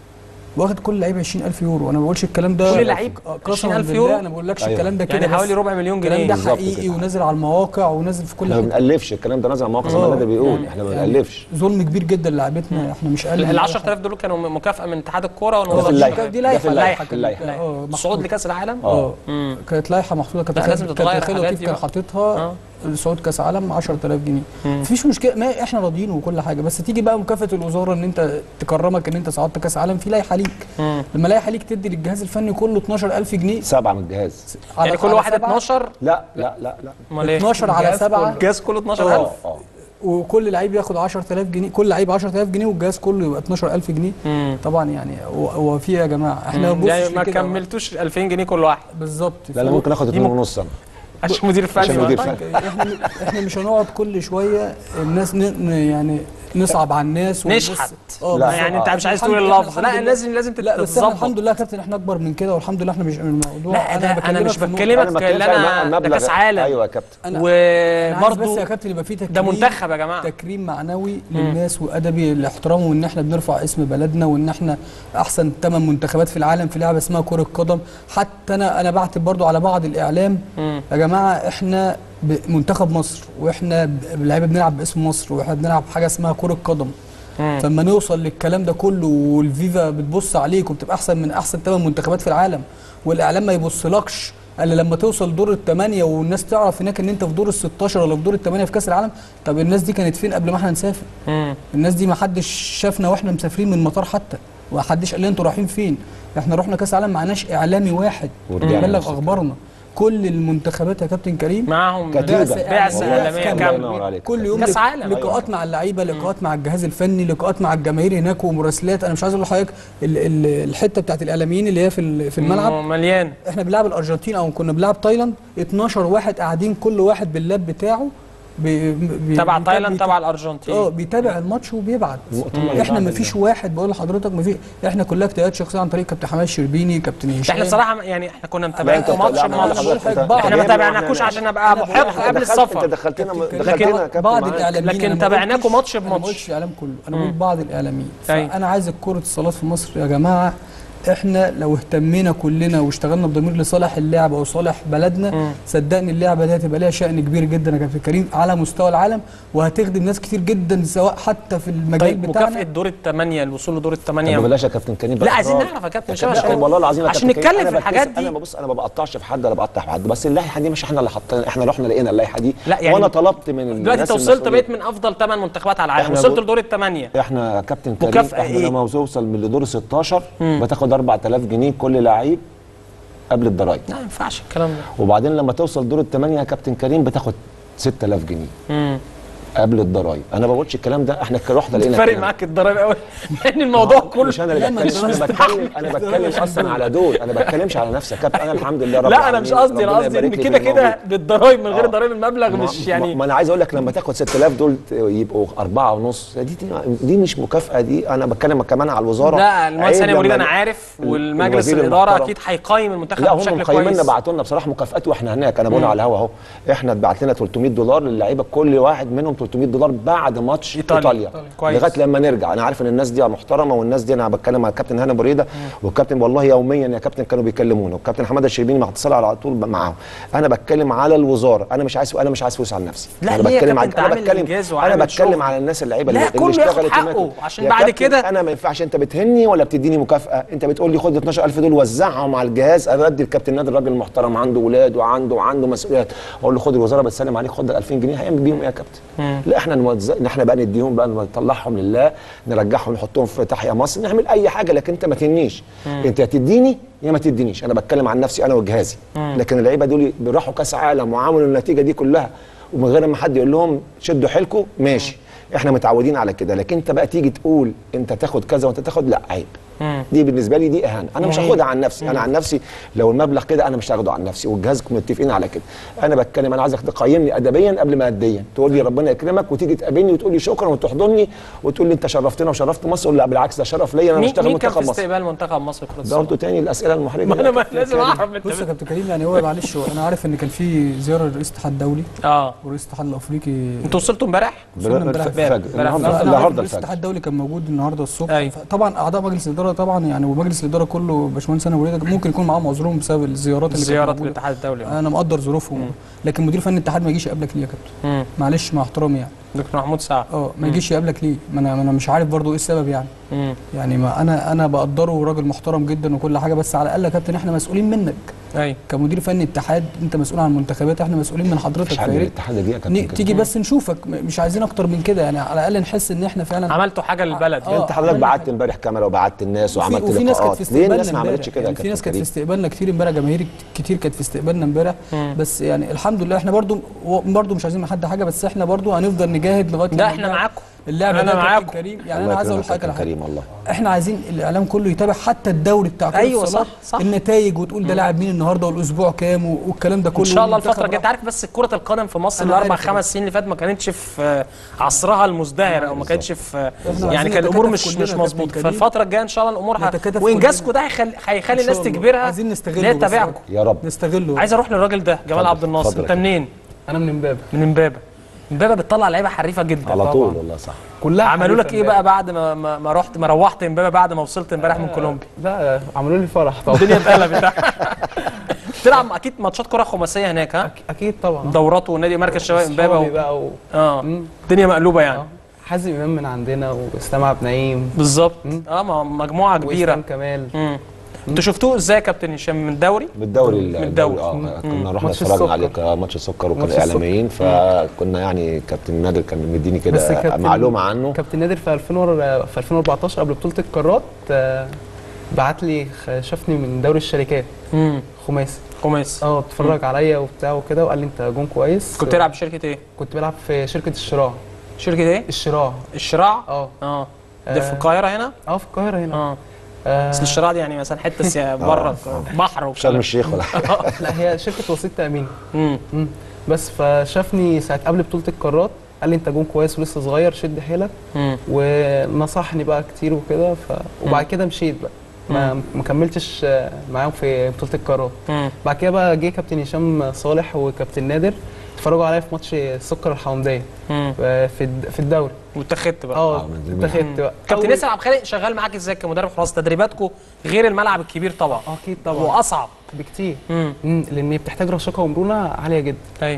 S3: واخد كل لعيب 20000 يورو انا ما بقولش الكلام ده
S1: كل لعيب
S3: آه، قسما
S1: 20,000
S3: بالله
S1: يورو؟
S3: انا ما بقولكش
S2: أيوة.
S3: الكلام ده كده
S1: يعني
S3: بس.
S1: حوالي ربع مليون
S3: الكلام
S1: جنيه
S3: ده
S2: بالظبط
S3: حقيقي
S2: كده.
S3: ونازل على المواقع ونازل في كل
S2: احنا ما
S3: حته
S2: بنألفش الكلام ده نازل على مواقع زي ما
S3: آه.
S2: النادي بيقول
S1: مم.
S2: احنا ما
S3: يعني
S2: بنألفش
S3: ظلم كبير جدا لعبتنا احنا مش قال
S1: ال 10000 دول كانوا مكافاه من اتحاد الكوره ولا
S2: ده في
S1: هو
S2: اللائحة.
S3: دي
S2: ده
S3: لائحه
S2: في اللائحة.
S3: لائحه
S2: في اللائحة.
S3: كانت- اه
S1: الصعود
S3: محطوطة.
S1: لكاس العالم
S3: اه
S1: مم.
S3: كانت لائحه محطوطه كانت
S1: لا، لازم
S3: كانت
S1: تتغير
S3: داخلة
S1: الحاجات
S3: وكيف
S1: دي
S3: كان
S1: بقى.
S3: حاططها
S1: آه.
S3: صعود كاس عالم 10000 جنيه
S1: مم.
S3: مفيش مشكله ما احنا راضيين وكل حاجه بس تيجي بقى مكافاه الوزاره ان انت تكرمك ان انت صعدت كاس عالم في لائحه ليك
S1: مم.
S3: لما لائحه ليك تدي للجهاز الفني كله 12000 جنيه
S2: سبعه من الجهاز
S1: يعني كل واحد
S3: سبعة،
S1: 12
S2: لا لا لا لا
S1: امال ايه
S3: 12 على
S4: الجهاز
S3: 7
S1: الجهاز كله 12000
S2: اه اه
S3: وكل لعيب ياخد 10000 جنيه كل لعيب 10000 جنيه والجهاز كله يبقى 12000 جنيه
S1: مم.
S3: طبعا يعني هو- هو في إيه يا جماعه احنا
S1: مم. يعني
S3: بنبص
S1: ما كملتوش 2000 جنيه كل واحد
S3: بالظبط
S2: لا انا ممكن اخد
S1: دي
S2: اتنين
S1: ممكن-
S2: ونص سنه
S1: عشان مدير فني
S2: عشان
S1: بقى.
S2: مدير
S1: طيب.
S2: فني.
S3: احنا احنا مش هنقعد كل شويه الناس ن... ن- يعني نصعب على الناس ونبص-
S1: نشحت.
S3: اه
S2: لا،
S3: بس-
S1: يعني انت مش عايز
S3: الحمد
S1: تقول
S3: لله-
S1: اللفظ
S3: الحمد
S1: لا
S3: لله.
S1: لازم لازم
S3: لا بس احنا
S1: تتظبط
S3: الحمد لله يا كابتن احنا اكبر من كده والحمد لله احنا مش من الموضوع
S1: لا ده انا
S3: بكلمك
S1: مش
S3: في النقطة.
S1: بكلمك
S2: بتكلم
S1: اللي
S2: على
S1: انا ده
S2: مبلغ-
S1: كاس عالم
S2: ايوه يا كابتن
S3: أنا- أنا عايز بس
S1: وبرضه
S3: يا كابتن يبقى في تكريم
S1: ده منتخب يا جماعه
S3: تكريم معنوي للناس وادبي الاحترام وان احنا بنرفع اسم بلدنا وان احنا احسن ثمان منتخبات في العالم في لعبه اسمها كره قدم حتى انا انا بعتب برضو على بعض الاعلام
S1: مم.
S3: يا جماعه احنا ب- منتخب مصر واحنا ب- لعيبه بنلعب باسم مصر واحنا بنلعب حاجه اسمها كره قدم
S1: مم.
S3: فلما نوصل للكلام ده كله والفيفا بتبص عليك وبتبقى احسن من احسن ثمان منتخبات في العالم والاعلام ما يبصلكش الا لما توصل دور الثمانيه والناس تعرف هناك ان انت في دور ال 16 ولا في دور الثمانيه في كاس العالم طب الناس دي كانت فين قبل ما احنا نسافر
S1: مم.
S3: الناس دي ما حدش شافنا واحنا مسافرين من المطار حتى ومحدش قال لنا انتوا رايحين فين احنا رحنا كاس العالم معناش اعلامي واحد
S2: ورجعنا
S3: يبلغ
S2: نفس
S3: اخبارنا كل المنتخبات يا كابتن كريم
S1: معاهم
S2: كتيبة.
S1: بعثه
S2: والله
S1: اعلاميه
S2: الله
S1: كامله
S2: ينور عليك.
S3: كل يوم
S1: كاس
S3: لق-
S1: عالم.
S3: لقاءات مع اللعيبه لقاءات مع الجهاز الفني لقاءات مع الجماهير هناك ومراسلات انا مش عايز اقول لحضرتك ال- ال- الحته بتاعت الاعلاميين اللي هي في ال- في الملعب
S1: م- مليان
S3: احنا بنلعب الارجنتين او كنا بنلعب تايلاند 12 واحد قاعدين كل واحد باللاب بتاعه بي بي
S1: تبع
S3: بيتابع-
S1: تايلاند تبع الارجنتين
S3: اه بيتابع الماتش وبيبعت
S2: المؤتمر
S3: احنا
S2: بعد
S3: ما فيش واحد بقول لحضرتك ما في احنا كلها اجتهادات شخصيه عن طريق كابتن حماد الشربيني كابتن هشام
S1: احنا بصراحه يعني احنا كنا
S2: لا،
S1: متابعين
S2: أنت-
S1: ماتش
S2: لا،
S1: بماتش
S3: أنا بقول لك بعض.
S1: احنا ما
S3: إحنا-
S1: تابعناكوش عشان ابقى
S3: أنا بقول
S1: محق
S3: لك
S1: قبل
S2: دخلت-
S1: السفر
S2: انت دخلتنا
S3: كابتن
S2: دخلتنا
S3: كريم،
S2: يا كابتن
S3: بعض
S2: معاك.
S3: الاعلاميين
S1: لكن
S3: أنا ما
S1: تابعناكوا
S3: قلتش-
S1: ماتش
S3: انا ما
S1: بماتش.
S3: قلتش الاعلام كله انا
S1: مم.
S3: بقول بعض الاعلاميين
S1: أيوة.
S3: فانا عايز كره الصالات في مصر يا جماعه احنا لو اهتمينا كلنا واشتغلنا بضمير لصالح اللعبه وصالح بلدنا
S1: مم.
S3: صدقني اللعبه دي هتبقى ليها شأن كبير جدا يا كابتن كريم على مستوى العالم وهتخدم ناس كتير جدا سواء حتى في المجال
S1: طيب
S3: بتاعنا
S1: مكافاه دور الثمانيه الوصول لدور
S2: طب
S1: الثمانيه
S2: بلاش يا كابتن كريم بقى
S1: لا عايزين
S2: إحراج.
S1: نعرف يا كابتن
S2: يا
S1: هشام
S2: كابتن
S1: عشان
S2: والله العظيم يا
S1: عشان
S2: كابتن كريم،
S1: نتكلم
S2: أنا
S1: في الحاجات
S2: بتكسف- انا
S1: دي
S2: ببص انا ما بقطعش في حد ولا بقطع في حد بس اللائحه دي مش احنا اللي حاطين احنا رحنا لقينا اللائحه دي
S1: لا يعني
S2: وانا طلبت من الناس
S1: دلوقتي انت وصلت
S2: المسؤولين.
S1: بقيت من افضل ثمان منتخبات على العالم
S2: إحنا
S1: وصلت
S2: جو-
S1: لدور الثمانيه
S2: احنا يا كابتن كريم
S1: مكافأة
S2: احنا
S1: إيه؟
S2: لما توصل من لدور 16 بتاخد 4000 جنيه كل لعيب قبل الضرايب
S1: لا ما ينفعش الكلام ده
S2: وبعدين لما توصل دور الثمانيه يا كابتن كريم بتاخد 6000 جنيه
S1: مم.
S2: قبل الضرايب انا ما بقولش الكلام ده احنا رحنا لقينا
S1: فارق
S2: الكلام.
S1: معاك الضرايب قوي لان الموضوع كله
S2: مش انا اللي
S3: لا، ما
S2: بتكلم
S3: انت
S2: انا بتكلم انا بتكلم اصلا على دول انا بتكلمش على نفسي يا كابتن انا الحمد لله رب
S1: لا انا مش
S2: العالمين،
S1: قصدي انا
S2: ربنا
S1: قصدي ان
S2: يبارك لي
S1: كده
S2: في
S1: كده
S2: الموضوع.
S1: بالضرايب من غير
S2: آه.
S1: ضرايب المبلغ
S2: ما-
S1: مش
S2: ما-
S1: يعني
S2: ما انا عايز اقول لك لما تاخد 6000 دول ت- يبقوا أربعة ونص دي, دي دي مش مكافأة دي أنا بتكلم كمان على الوزارة
S1: لا المهندس
S2: عيب
S1: هاني مريد
S2: لما
S1: انا عارف
S2: ال-
S1: والمجلس
S2: الوزير
S1: الاداره
S2: المحترم-
S1: اكيد هيقيم المنتخب
S2: لا هم
S1: بشكل
S2: مقيميننا
S1: كويس
S2: بعتوا لنا بصراحه مكافآت واحنا هناك انا بقول على الهوا اهو احنا اتبعت لنا 300 دولار للعيبه كل واحد منهم 300 دولار بعد ماتش
S1: إيطاليا.
S2: ايطاليا,
S1: إيطاليا. كويس.
S2: لغايه لما نرجع انا عارف ان الناس دي محترمه والناس دي انا بتكلم مع الكابتن هاني بريده والكابتن والله يوميا يا كابتن كانوا بيكلمونا والكابتن حماده الشربيني متصل على طول معاهم انا بتكلم على الوزاره انا مش عايز انا مش عايز فلوس على نفسي
S1: لا
S2: انا
S1: ليه يا
S2: بتكلم
S1: كابتن؟
S2: على
S1: أنت
S2: انا
S1: عامل
S2: بتكلم
S1: إنجاز
S2: انا
S1: وعامل
S2: بتكلم
S1: شغل.
S2: على الناس اللعيبه
S1: لا،
S2: اللي,
S1: كله
S2: اللي
S1: ياخد
S2: اشتغلت
S1: حقه،
S2: هناك
S1: عشان
S2: يا
S1: بعد
S2: كابتن
S1: كده-
S2: انا ما ينفعش انت بتهني ولا بتديني مكافاه انت بتقول لي خد 12000 دول وزعهم على الجهاز انا ادي الكابتن نادر راجل محترم عنده اولاد وعنده وعنده مسؤوليات اقول له خد الوزاره بتسلم عليك خد ال 2000 جنيه هيعمل بيهم ايه يا كابتن لا احنا نوزع احنا بقى نديهم بقى نطلعهم لله نرجعهم نحطهم في تحيا مصر نعمل اي حاجه لكن انت ما تهنيش انت يا تديني يا ما تدينيش انا بتكلم عن نفسي انا وجهازي لكن اللعيبه دول راحوا كاس عالم وعملوا النتيجه دي كلها ومن غير ما حد يقول لهم شدوا حيلكم ماشي احنا متعودين على كده لكن انت بقى تيجي تقول انت تاخد كذا وانت تاخد لا عيب دي بالنسبه لي دي اهانه انا مش هاخدها عن نفسي انا عن نفسي لو المبلغ كده انا مش هاخده عن نفسي والجهاز متفقين على كده انا بتكلم انا عايزك تقيمني ادبيا قبل ما اديا تقول لي ربنا يكرمك وتيجي تقابلني وتقول لي شكرا وتحضني وتقول لي انت شرفتنا وشرفت مصر اقول لا بالعكس ده شرف ليا انا
S1: مين
S2: بشتغل
S1: مين كان في
S2: منتخب مصر
S1: استقبال منتخب مصر كره
S2: ده
S1: السله؟
S2: قلته تاني الاسئله المحرجه
S1: ما انا ما
S2: دي.
S1: لازم اعرف انت
S3: بص يا كابتن كريم يعني هو معلش هو انا عارف ان كان في زياره لرئيس الاتحاد الدولي
S1: اه
S3: ورئيس الاتحاد الافريقي
S1: انتوا وصلتوا امبارح؟
S3: وصلنا امبارح
S2: الفجر
S1: امبارح.
S2: النهارده
S3: لا، أنا عارف
S2: النهارده
S3: رئيس الاتحاد
S2: الفجر
S3: الدولي كان موجود النهارده الصبح
S1: أيوة.
S3: طبعا اعضاء مجلس الاداره طبعا يعني ومجلس الاداره كله باشمهندس انا وليده ممكن يكون معاهم عذرهم بسبب الزيارات اللي كانت
S1: زياره
S3: موجودة.
S1: الاتحاد الدولي آه.
S3: انا مقدر ظروفهم لكن مدير فني الاتحاد ما يجيش يقابلك ليه يا كابتن
S1: مم.
S3: معلش مع احترامي يعني
S1: دكتور محمود سعد
S3: اه ما يجيش يقابلك ليه ما انا ما انا مش عارف برضو ايه السبب يعني
S1: مم.
S3: يعني ما انا انا بقدره راجل محترم جدا وكل حاجه بس على الاقل يا كابتن احنا مسؤولين منك
S1: ايوه
S3: كمدير فني اتحاد انت مسؤول عن المنتخبات احنا مسؤولين من
S2: مفيش
S3: حضرتك
S2: حد من
S3: فيا ريت
S2: الاتحاد دي يا كابتن
S3: ن-
S2: كده.
S3: تيجي بس نشوفك م- مش عايزين اكتر من كده يعني على الاقل نحس ان احنا فعلا
S1: عملتوا حاجه للبلد
S3: آه.
S2: انت حضرتك بعت امبارح كاميرا وبعت الناس
S3: وفي,
S2: وعملت
S3: وفي ناس كانت في
S2: لقاءات ليه
S3: استقبالنا
S2: الناس ما عملتش
S3: امبارح.
S2: كده يا
S3: يعني في
S2: كابتن
S3: ناس كانت في
S2: كريم
S3: استقبالنا كتير امبارح جماهير كتير كانت في استقبالنا امبارح
S1: مم.
S3: بس يعني الحمد لله احنا برضو برضو مش عايزين من حد حاجه بس احنا برضو هنفضل نجاهد لغايه
S1: لا
S3: لما
S1: احنا
S3: اللاعب-
S1: معاكم
S3: اللاعب
S1: أنا
S3: ده كابتن
S1: معاكم.
S3: كريم يعني
S2: الله
S3: انا عايز اقول
S2: يكرمك يا
S3: حاجه على
S2: كابتن
S3: حاجه
S2: كريم والله
S3: احنا عايزين الاعلام كله يتابع حتى الدوري بتاع كره
S1: أيوة
S3: الصالات
S1: صح، صح.
S3: النتائج وتقول ده لاعب مين النهارده والاسبوع كام و- والكلام ده كله
S1: ان شاء الله
S3: والمنتخب
S1: الفتره الجايه
S3: راح.
S1: انت عارف بس كره القدم في مصر
S3: أنا
S1: الاربع
S3: عارف.
S1: خمس سنين اللي فاتت ما كانتش في عصرها المزدهر او ما كانتش في
S3: عايزين
S1: يعني كان الامور
S3: نتكاتف
S1: مش
S3: كلنا
S1: مش
S3: يا كابتن
S1: مظبوطه
S3: كريم.
S1: فالفتره الجايه ان شاء الله الامور ه...
S3: نتكاتف
S1: وانجازكم
S3: كلنا.
S1: ده هيخلي هيخلي
S3: إن شاء
S1: الناس
S3: الله.
S1: تجبرها
S3: عايزين نستغله
S1: اللي هي
S3: بس.
S1: تتابعكم
S2: يا رب
S3: نستغله
S1: عايز اروح للراجل ده جمال
S2: اتفضل،
S1: عبد الناصر
S2: اتفضل
S1: انت
S2: يا
S1: منين
S4: انا من امبابه
S1: من امبابه امبابه بتطلع لعيبه حريفه جدا
S2: على
S4: طبعاً.
S2: طول والله صح
S4: كلها
S1: عملوا لك
S4: حريفة
S1: ايه بقى
S4: امبابة.
S1: بعد ما ما, ما رحت ما روحت امبابه بعد ما وصلت امبارح من كولومبيا
S4: لا عملوا لي فرح طبعا
S1: الدنيا اتقلبت تلعب اكيد ماتشات كره خماسيه هناك ها
S4: أك- اكيد طبعا
S1: دورات ونادي مركز شباب امبابه
S4: صحابي
S1: و...
S4: بقى و...
S1: اه
S4: مم.
S1: الدنيا مقلوبه يعني
S4: آه. حازم امام من عندنا واسلام عبد النعيم
S1: بالظبط
S4: مم.
S1: اه ما مجموعه
S4: واسلام
S1: كبيره
S4: كمال
S1: امم انتوا شفتوه ازاي يا كابتن هشام من الدوري
S2: من الدوري
S1: من
S2: ال-
S1: الدوري.
S2: اه كنا رحنا
S4: ماتش
S2: اتفرجنا
S4: السكر.
S2: عليه ك- ماتش السكر وكنا
S4: ماتش السكر.
S2: اعلاميين فكنا يعني كابتن نادر كان مديني
S4: بس
S2: كده
S4: كابتن-
S2: معلومه عنه
S4: كابتن نادر في 2000 ور- في 2014 قبل بطوله القارات آه، بعت لي خ- شافني من دوري الشركات
S1: امم
S4: خماسي
S1: خماسي
S4: اه اتفرج عليا وبتاع وكده وقال لي انت جون كويس
S1: كنت بتلعب بشركه ايه
S4: كنت بلعب في شركه الشراع
S1: شركه ايه
S4: الشراع
S1: الشراع
S4: اه
S1: اه ده في
S4: آه.
S1: القاهره هنا
S4: اه في القاهره هنا
S1: اه
S4: آه
S1: اصل الشراع دي يعني مثلا حته سيا- بره بحر
S2: شرم
S1: وكلام
S2: الشيخ ولا حاجه
S4: لا هي شركه وسيط تامين
S1: امم
S4: مم. بس فشافني ساعه قبل بطوله القارات قال لي انت جون كويس ولسه صغير شد حيلك
S1: امم
S4: ونصحني بقى كتير وكده ف... وبعد كده مشيت بقى ما ما كملتش آه، معاهم في بطوله القارات
S1: امم
S4: بعد كده بقى جه كابتن هشام صالح وكابتن نادر اتفرجوا عليا في ماتش السكر الحمديه
S1: امم
S4: آه، في الد- في الدوري
S1: واتخذت بقى
S4: اه
S2: آه، من زمان.
S4: اتخذت بقى
S1: كابتن
S4: أول-
S1: ياسر عبد الخالق شغال معاك ازاي كمدرب حراس تدريباتكم غير الملعب الكبير طبعا
S4: اكيد طبعا
S1: واصعب
S4: بكتير
S1: امم
S4: مم، لان بتحتاج رشاقه ومرونه عاليه جدا
S1: ايوه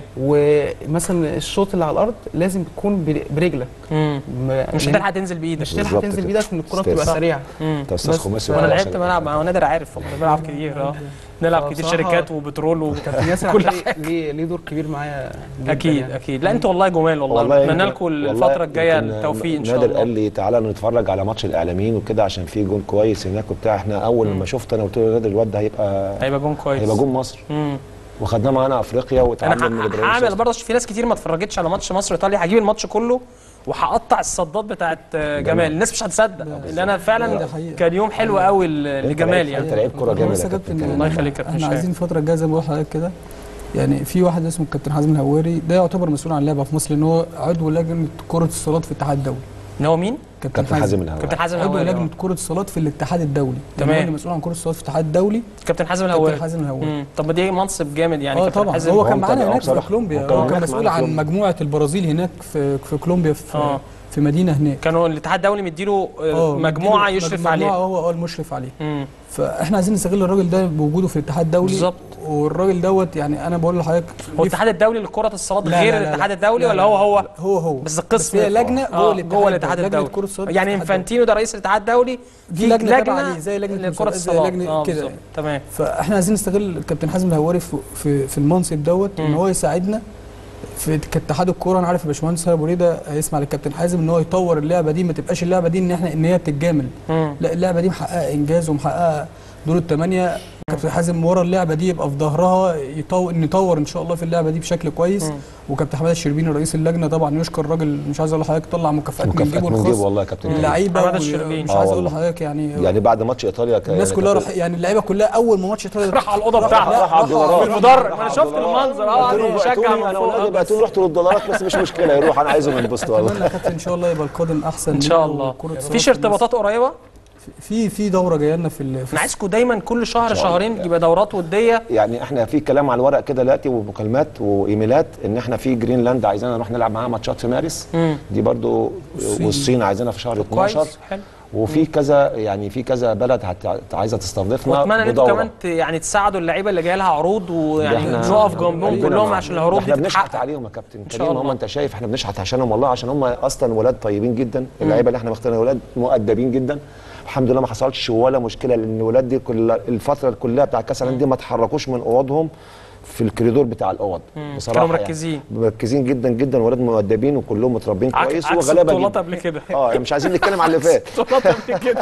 S4: ومثلا الشوط اللي على الارض لازم تكون بر- برجلك
S1: امم
S4: م-
S1: مش
S4: لأن-
S1: هتلحق تنزل بايدك
S4: مش تلحق
S2: بالظبط
S4: تنزل
S2: كده.
S4: بايدك ان الكره
S2: أستاذ.
S4: بتبقى
S2: صح.
S4: سريعه
S1: امم
S2: انت استاذ
S4: بس-
S2: خماسي
S1: وانا
S2: ولا
S1: لعبت
S2: عشان-
S1: ملعب مع نادر عارف والله بلعب كتير اه نلعب كتير
S4: فبصراحة-
S1: شركات وبترول
S4: كابتن ياسر
S1: كل
S4: عبد الخالق ليه ليه دور كبير معايا جداً
S1: اكيد
S4: يعني.
S1: اكيد لا انتوا والله جمال والله اتمنى
S2: يمكن-
S1: لكم
S2: والله
S1: الفتره الجايه
S2: يمكن
S1: التوفيق ان شاء
S2: نادر
S1: الله
S2: قال لي تعالى نتفرج على ماتش الاعلاميين وكده عشان في جون كويس هناك وبتاع احنا اول ما شفت انا قلت له يا نادر الواد ده هيبقى
S1: هيبقى جون كويس
S2: هيبقى جون مصر
S1: امم
S2: وخدناه معانا افريقيا وتعلم من
S1: انا
S2: ابراهيم
S1: هعمل
S2: سوسة.
S1: برضه عشان في ناس كتير ما اتفرجتش على ماتش مصر وايطاليا هجيب الماتش كله وهقطع الصدات بتاعت آه، جمال الناس مش هتصدق ان انا
S3: ده
S1: فعلا
S3: حقيقة.
S1: كان يوم حلو قوي ل-
S2: أنت
S1: لجمال
S2: لعيب-
S1: يعني
S2: انت لعيب كوره جامد
S3: بس
S2: يا
S3: يا
S2: كابتن
S3: كابتن
S2: كريم.
S1: الله يخليك يا كابتن
S3: احنا
S1: شاهين.
S3: عايزين الفتره الجايه زي ما بقول لحضرتك كده يعني في واحد اسمه الكابتن حازم الهواري ده يعتبر مسؤول عن اللعبه في مصر لان هو عضو لجنه كره الصالات في الاتحاد الدولي
S1: ان هو مين؟
S2: كابتن حازم الهواري
S1: كابتن حازم
S3: عضو
S1: الهواري
S3: لجنه
S1: آه.
S3: كره الصالات في الاتحاد الدولي
S1: تمام.
S3: يعني هو اللي مسؤول عن كره الصالات في الاتحاد الدولي
S1: كابتن حازم
S3: كابتن
S1: الهواري
S3: حازم الهواري
S1: مم. طب ما دي منصب جامد يعني
S3: اه
S1: كابتن
S3: طبعا
S1: حازم
S3: هو
S2: هو
S3: كان معانا
S2: متابع
S3: هناك في
S2: بصراحة.
S3: كولومبيا
S2: هو كان
S3: هو كان
S2: هناك
S3: مسؤول
S2: معانا في
S3: عن
S2: كولومبيا.
S3: مجموعه البرازيل هناك في في كولومبيا في
S1: آه.
S3: في مدينه هناك
S1: كانوا الاتحاد الدولي مديله آه،
S3: اه
S1: مجموعه
S3: مديله-
S1: يشرف
S3: مجموعة
S1: عليها
S3: هو هو المشرف عليه
S1: مم.
S3: فاحنا عايزين نستغل الراجل ده بوجوده في الاتحاد الدولي
S1: بالظبط.
S3: والراجل دوت يعني انا بقول لحضرتك
S1: هو الاتحاد الدولي لكره الصالات
S3: لا،
S1: غير
S3: لا، لا،
S1: الاتحاد
S3: لا.
S1: الدولي
S3: لا،
S1: ولا
S3: لا،
S1: هو هو
S3: لا، هو هو
S1: بس القسم
S3: هي لجنه
S1: آه،
S3: جوه الاتحاد
S1: جوه الاتحاد
S3: لجنة
S1: الدولي
S3: كرة الصالات في
S1: يعني
S3: الاتحاد الدولي.
S1: انفانتينو ده رئيس الاتحاد الدولي
S3: دي لجنه تبع عليه زي لجنه
S1: لكره
S3: المسابقات، زي
S1: الصالات
S3: لجنة
S1: اه
S3: كده
S1: بالظبط
S3: يعني.
S1: تمام
S3: فاحنا عايزين نستغل الكابتن حازم الهواري في في, في المنصب دوت ان
S1: مم.
S3: هو يساعدنا في كاتحاد الكوره انا عارف يا باشمهندس ابو ريده هيسمع للكابتن حازم ان هو يطور اللعبه دي ما تبقاش اللعبه دي ان احنا ان هي بتتجامل
S1: مم.
S3: لا اللعبه دي محققه انجاز ومحققه دور الثمانيه كابتن حازم ورا اللعبه دي يبقى في ظهرها يطور نطور ان شاء الله في اللعبه دي بشكل كويس
S1: مم.
S3: وكابتن حماده الشربيني رئيس اللجنه طبعا يشكر الراجل مش عايز اقول لحضرتك طلع مكافآت من
S2: مكافآت
S3: جيبه
S2: من جيبه
S3: الخاص
S2: والله يا كابتن كريم.
S3: اللعيبه
S1: حمادة
S3: و-
S1: الشربيني.
S3: مش
S2: آه
S3: عايز اقول
S2: والله.
S3: لحضرتك يعني
S2: يعني بعد ماتش ايطاليا كان-
S3: الناس كلها
S2: كانت-
S3: راح يعني اللعيبه كلها اول ما ماتش ايطاليا
S1: راح على الاوضه
S3: راح-
S1: بتاعته
S3: راح على الدولارات.
S1: في المدرج
S2: راح
S1: انا
S2: على
S1: شفت
S2: الدولارات.
S1: المنظر اه
S2: قلت له
S1: بيشجع
S2: بعتوني،
S1: من
S2: انا
S1: فوق
S2: ولادي بعتوني رحت للدولارات بس مش مشكله يروح انا عايزهم ينبسطوا والله
S3: اتمنى يا كابتن ان شاء الله يبقى القادم احسن
S1: ان شاء
S3: لينا
S1: الله
S3: وكرة الصالات
S1: فيش
S3: في
S1: ارتباطات قريبه
S3: مصر. في في دوره جايه لنا في ال- في
S1: انا عايزكم دايما كل شهر
S2: إن شاء الله.
S1: شهرين يبقى دورات وديه
S2: يعني احنا في كلام على الورق كده دلوقتي ومكالمات وايميلات ان احنا في جرينلاند عايزيننا نروح نلعب معاها ماتشات في مارس
S1: مم.
S2: دي برضو
S3: والصين.
S2: والصين عايزينها في شهر 12
S1: كويس حلو
S2: وفي كذا يعني في كذا بلد هت- عايزه تستضيفنا
S1: واتمنى ان انتوا
S2: بدورة.
S1: كمان ت- يعني تساعدوا اللعيبه اللي جاي لها عروض
S2: ده
S1: ويعني
S2: احنا
S1: نقف جنبهم
S2: ربنا
S1: كلهم
S2: معانا.
S1: عشان العروض
S2: احنا
S1: دي
S2: بنشحت
S1: تتحقق
S2: عليهم يا كابتن
S1: شاء
S2: كريم هم
S1: الله.
S2: انت شايف احنا بنشحت عشانهم والله عشان هم اصلا ولاد طيبين جدا اللعيبه اللي احنا مختارين ولاد مؤدبين جدا الحمد لله ما حصلش ولا مشكله لان الولاد دي كل الفتره كلها بتاع كاس العالم دي ما اتحركوش من اوضهم في الكوريدور بتاع الاوض
S1: مم.
S2: بصراحه
S1: كانوا مركزين.
S2: يعني مركزين جدا جدا ولاد مؤدبين وكلهم متربين
S1: عك-
S2: كويس
S1: عكس
S2: وغلابه
S1: البطولات
S2: جدا
S1: قبل كده
S2: اه يعني مش عايزين نتكلم على اللي فات
S1: بطولات قبل كده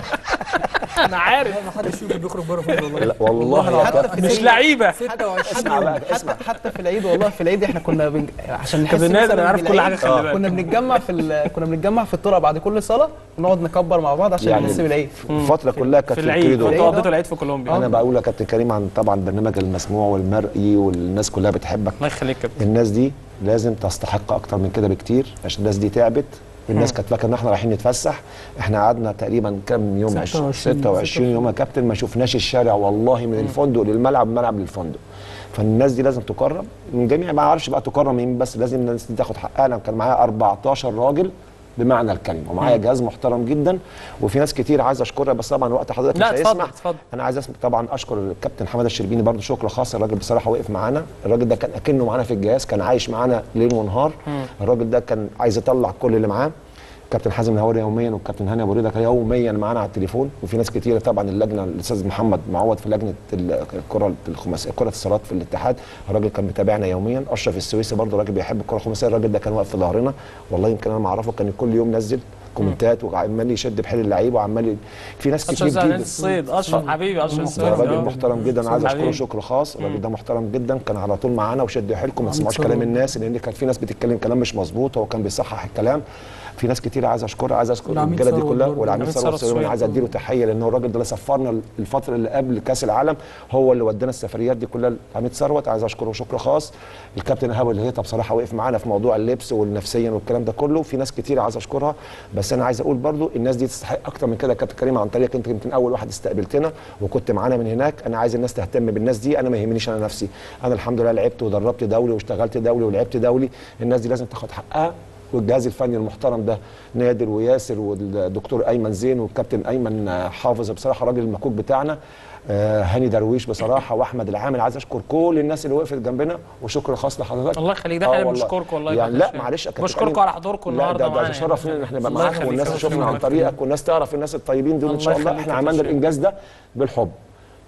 S1: انا عارف
S3: ما حدش فيكم بيخرج بره فوز والله
S2: لا والله يا
S4: حتى
S2: كابتن
S4: في
S1: مش
S4: العيد-
S1: لعيبه
S3: 26
S2: اسمع بقى
S4: حتى
S2: اسمع
S4: حتى في العيد والله في العيد احنا كنا بنج... عشان نحس
S1: كابتن نادر،
S4: مثلاً
S1: أنا عارف كل
S4: بالعيد،
S1: حاجة، خلي
S4: آه،
S1: بالك.
S4: كنا بنتجمع في ال... كنا بنتجمع في الطرق بعد كل صلاه ونقعد نكبر مع بعض عشان
S2: يعني
S4: نحس بالعيد
S2: الفتره كلها كانت
S1: في
S2: في
S1: العيد
S2: الكوريدور
S1: كنتوا
S4: العيد،
S1: قضيتوا العيد في كولومبيا
S2: انا بقول يا كابتن كريم عن طبعا البرنامج المسموع والمرئي والناس كلها بتحبك
S1: الله يخليك يا كابتن
S2: الناس دي لازم تستحق اكتر من كده بكتير عشان الناس دي تعبت الناس كانت فاكره ان احنا رايحين نتفسح احنا قعدنا تقريبا كام يوم
S3: 26
S2: 26 يوم يا كابتن ما شفناش الشارع والله من الفندق للملعب ملعب للفندق فالناس دي لازم تكرم من جميع ما اعرفش بقى تكرم مين بس لازم الناس دي تاخد حقها انا كان معايا 14 راجل بمعنى الكلمه ومعايا جهاز محترم جدا وفي ناس كتير عايز اشكرها بس طبعا وقت حضرتك
S1: لا
S2: مش
S1: اتفضل
S2: هيسمح
S1: اتفضل
S2: انا عايز اسمع طبعا اشكر الكابتن حماده الشربيني برضه شكر خاص الراجل بصراحه وقف معانا الراجل ده كان اكنه معانا في الجهاز كان عايش معانا ليل ونهار الراجل ده كان عايز يطلع كل اللي معاه كابتن حازم الهواري يوميا والكابتن هاني ابو رضا كان يوميا معانا على التليفون وفي ناس كتيره طبعا اللجنه الاستاذ محمد معوض في لجنه ال- الكره الخماسيه كره الصالات في الاتحاد الراجل كان متابعنا يوميا اشرف السويسي برضه راجل بيحب الكره الخماسيه الراجل ده كان واقف في ظهرنا والله يمكن انا ما اعرفه كان كل يوم نزل كومنتات وعمال يشد بحيل اللعيبه وعمال ي- في ناس كتير
S1: اشرف زي نادي
S2: جدا
S1: الصيد اشرف حبيبي اشرف
S2: ده
S1: السيد
S2: راجل
S1: آه.
S2: محترم جدا عايز اشكره
S1: حبيبي.
S2: شكر خاص الراجل ده محترم جدا كان على طول معانا وشد حيلكم ما
S3: عم
S2: تسمعوش
S3: تصور.
S2: كلام الناس لان كان في ناس بتتكلم كلام مش مظبوط هو كان بيصحح الكلام في ناس كتير عايز اشكرها عايز اشكر
S3: والعميد
S2: الرجاله دي
S3: ثروت
S2: كلها
S3: برضه.
S2: والعميد
S1: العميد
S2: ثروت
S1: ثروت
S2: سليمان
S1: سويد.
S2: عايز اديله تحيه لان هو الراجل ده اللي سفرنا الفتره اللي قبل كاس العالم هو اللي ودانا السفريات دي كلها العميد ثروت عايز اشكره شكر خاص الكابتن ايهاب الهيطه بصراحه وقف معانا في موضوع اللبس والنفسيا والكلام ده كله في ناس كتير عايز اشكرها بس انا عايز اقول برضو الناس دي تستحق اكتر من كده يا كابتن كريم عن طريقك انت يمكن اول واحد استقبلتنا وكنت معانا من هناك انا عايز الناس تهتم بالناس دي انا ما يهمنيش انا نفسي انا الحمد لله لعبت ودربت دولي واشتغلت دولي ولعبت دولي الناس دي لازم تاخد حقها والجهاز الفني المحترم ده نادر وياسر والدكتور ايمن زين والكابتن ايمن آه، حافظ بصراحه راجل المكوك بتاعنا آه، هاني درويش بصراحه واحمد العامل عايز اشكر كل الناس اللي وقفت جنبنا وشكر خاص لحضرتك
S1: الله يخليك ده
S2: آه
S1: احنا
S2: والله.
S1: بنشكركم والله يا
S2: يعني
S1: كابتن
S2: لا
S1: هشام.
S2: معلش يا كابتن
S1: بشكركم
S2: كريم.
S1: على حضوركم
S2: لا
S1: النهارده
S2: ده, ده
S1: معانا
S2: شرف
S1: يعني.
S2: لنا ان احنا نبقى
S1: الله
S2: معاك
S1: يخليك
S2: والناس
S1: يا
S2: تشوفنا
S1: كابتن
S2: عن طريقك والناس تعرف الناس الطيبين دول ان
S1: الله
S2: شاء الله
S1: يخليك
S2: احنا
S1: يا
S2: عملنا
S1: كابتن
S2: الانجاز ده بالحب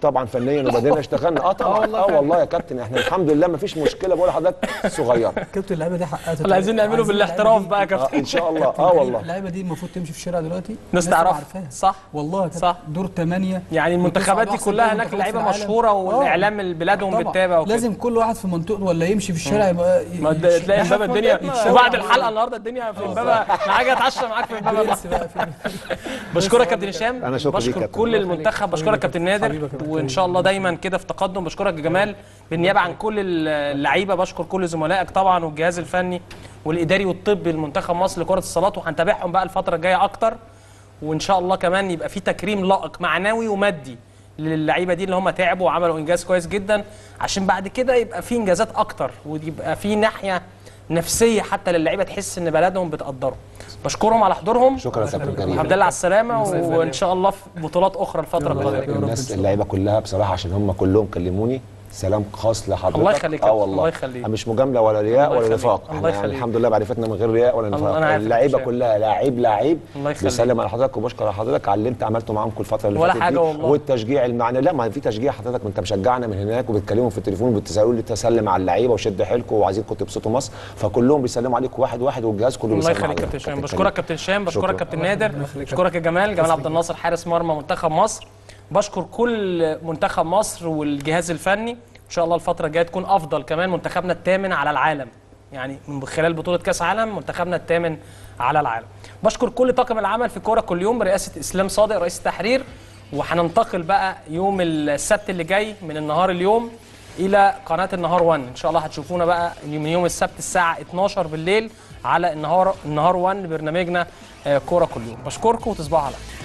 S2: طبعا فنيا وبدينا اشتغلنا اه طبعا اه والله يا كابتن احنا الحمد لله ما فيش مشكله بقول لحضرتك صغيره
S3: كابتن اللعيبه دي حقها
S1: اللي عايزين نعمله
S3: عايزين
S1: بالاحتراف
S3: اللعيبة
S1: بقى يا
S3: دي-
S2: اه
S1: كابتن
S2: ان شاء الله اه والله
S3: اللعيبه دي المفروض تمشي في الشارع دلوقتي
S1: ناس
S3: تبقى
S1: تعرفها
S3: عارفاها.
S1: صح
S3: والله يا كابتن
S1: صح.
S3: دور ثمانية
S1: يعني المنتخبات دي كلها هناك لعيبه مشهوره والاعلام اللي بلادهم بتتابع وكده
S3: لازم كل واحد في منطقته ولا يمشي في الشارع يبقى ي-
S1: ما د-
S3: يش-
S1: تلاقي امبابه الدنيا
S3: يتشاور
S1: وبعد
S3: على-
S1: الحلقه النهارده الدنيا في امبابه انا حاجه اتعشى معاك في امبابه
S3: برنس بقى في-
S1: بشكرك كابتن هشام
S2: أنا شكرا ليك
S1: بشكر
S2: كابتن.
S1: كل المنتخب بشكرك كابتن نادر
S3: حبيبي يا كابتن.
S1: وان شاء الله دايما كده في تقدم بشكرك يا جمال بالنيابه عن كل اللعيبه بشكر كل زملائك طبعا والجهاز الفني والاداري والطبي لمنتخب مصر لكره الصالات وهنتابعهم بقى الفتره الجايه اكتر وان شاء الله كمان يبقى في تكريم لائق معنوي ومادي للعيبه دي اللي هم تعبوا وعملوا انجاز كويس جدا عشان بعد كده يبقى في انجازات اكتر ويبقى في ناحيه نفسيه حتى للعيبه تحس ان بلدهم بتقدرهم بشكرهم على حضورهم
S2: شكرا يا كابتن كريم
S1: الحمد لله على السلامه وان شاء الله في بطولات اخرى الفتره القادمه
S2: الناس اللعيبه كلها بصراحه عشان هم كلهم كلموني سلام خاص لحضرتك
S1: الله يخليك يا
S2: اه
S1: كابتن،
S2: والله
S1: الله يخليك.
S2: مش مجامله ولا رياء
S1: الله
S2: ولا
S1: يخليك،
S2: نفاق
S1: الله
S2: احنا يعني
S1: يخليك.
S2: الحمد لله معرفتنا من غير رياء ولا
S1: الله-
S2: نفاق
S1: أنا عارف يا
S2: اللعيبه
S1: كابتن.
S2: كلها لعيب لعيب
S1: الله يخليك.
S2: بيسلم على حضرتك وبشكر على حضرتك على اللي انت عملته معاهم كل الفتره اللي
S1: ولا
S2: فاتت
S1: حاجة
S2: دي
S1: والله.
S2: والتشجيع المعنى لا ما في تشجيع حضرتك ما انت مشجعنا من هناك وبتكلمهم في التليفون وبتسالوا لي تسلم على اللعيبه وشد حيلكم وعايزينكم تبسطوا مصر فكلهم بيسلموا عليك واحد واحد والجهاز كله
S1: الله
S2: بيسلم
S1: يخليك
S2: عليك.
S1: كابتن هشام
S2: كابتن
S1: بشكرك كابتن هشام بشكرك
S2: شكرا.
S1: كابتن نادر بشكرك يا جمال جمال عبد الناصر حارس مرمى منتخب مصر بشكر كل منتخب مصر والجهاز الفني ان شاء الله الفتره الجايه تكون افضل كمان منتخبنا الثامن على العالم يعني من خلال بطوله كاس عالم منتخبنا الثامن على العالم بشكر كل طاقم العمل في كوره كل يوم برئاسه اسلام صادق رئيس التحرير وهننتقل بقى يوم السبت اللي جاي من النهار اليوم الى قناه النهار 1 ان شاء الله هتشوفونا بقى من يوم السبت الساعه 12 بالليل على النهار النهار 1 برنامجنا آه، كوره كل يوم بشكركم وتصبحوا على خير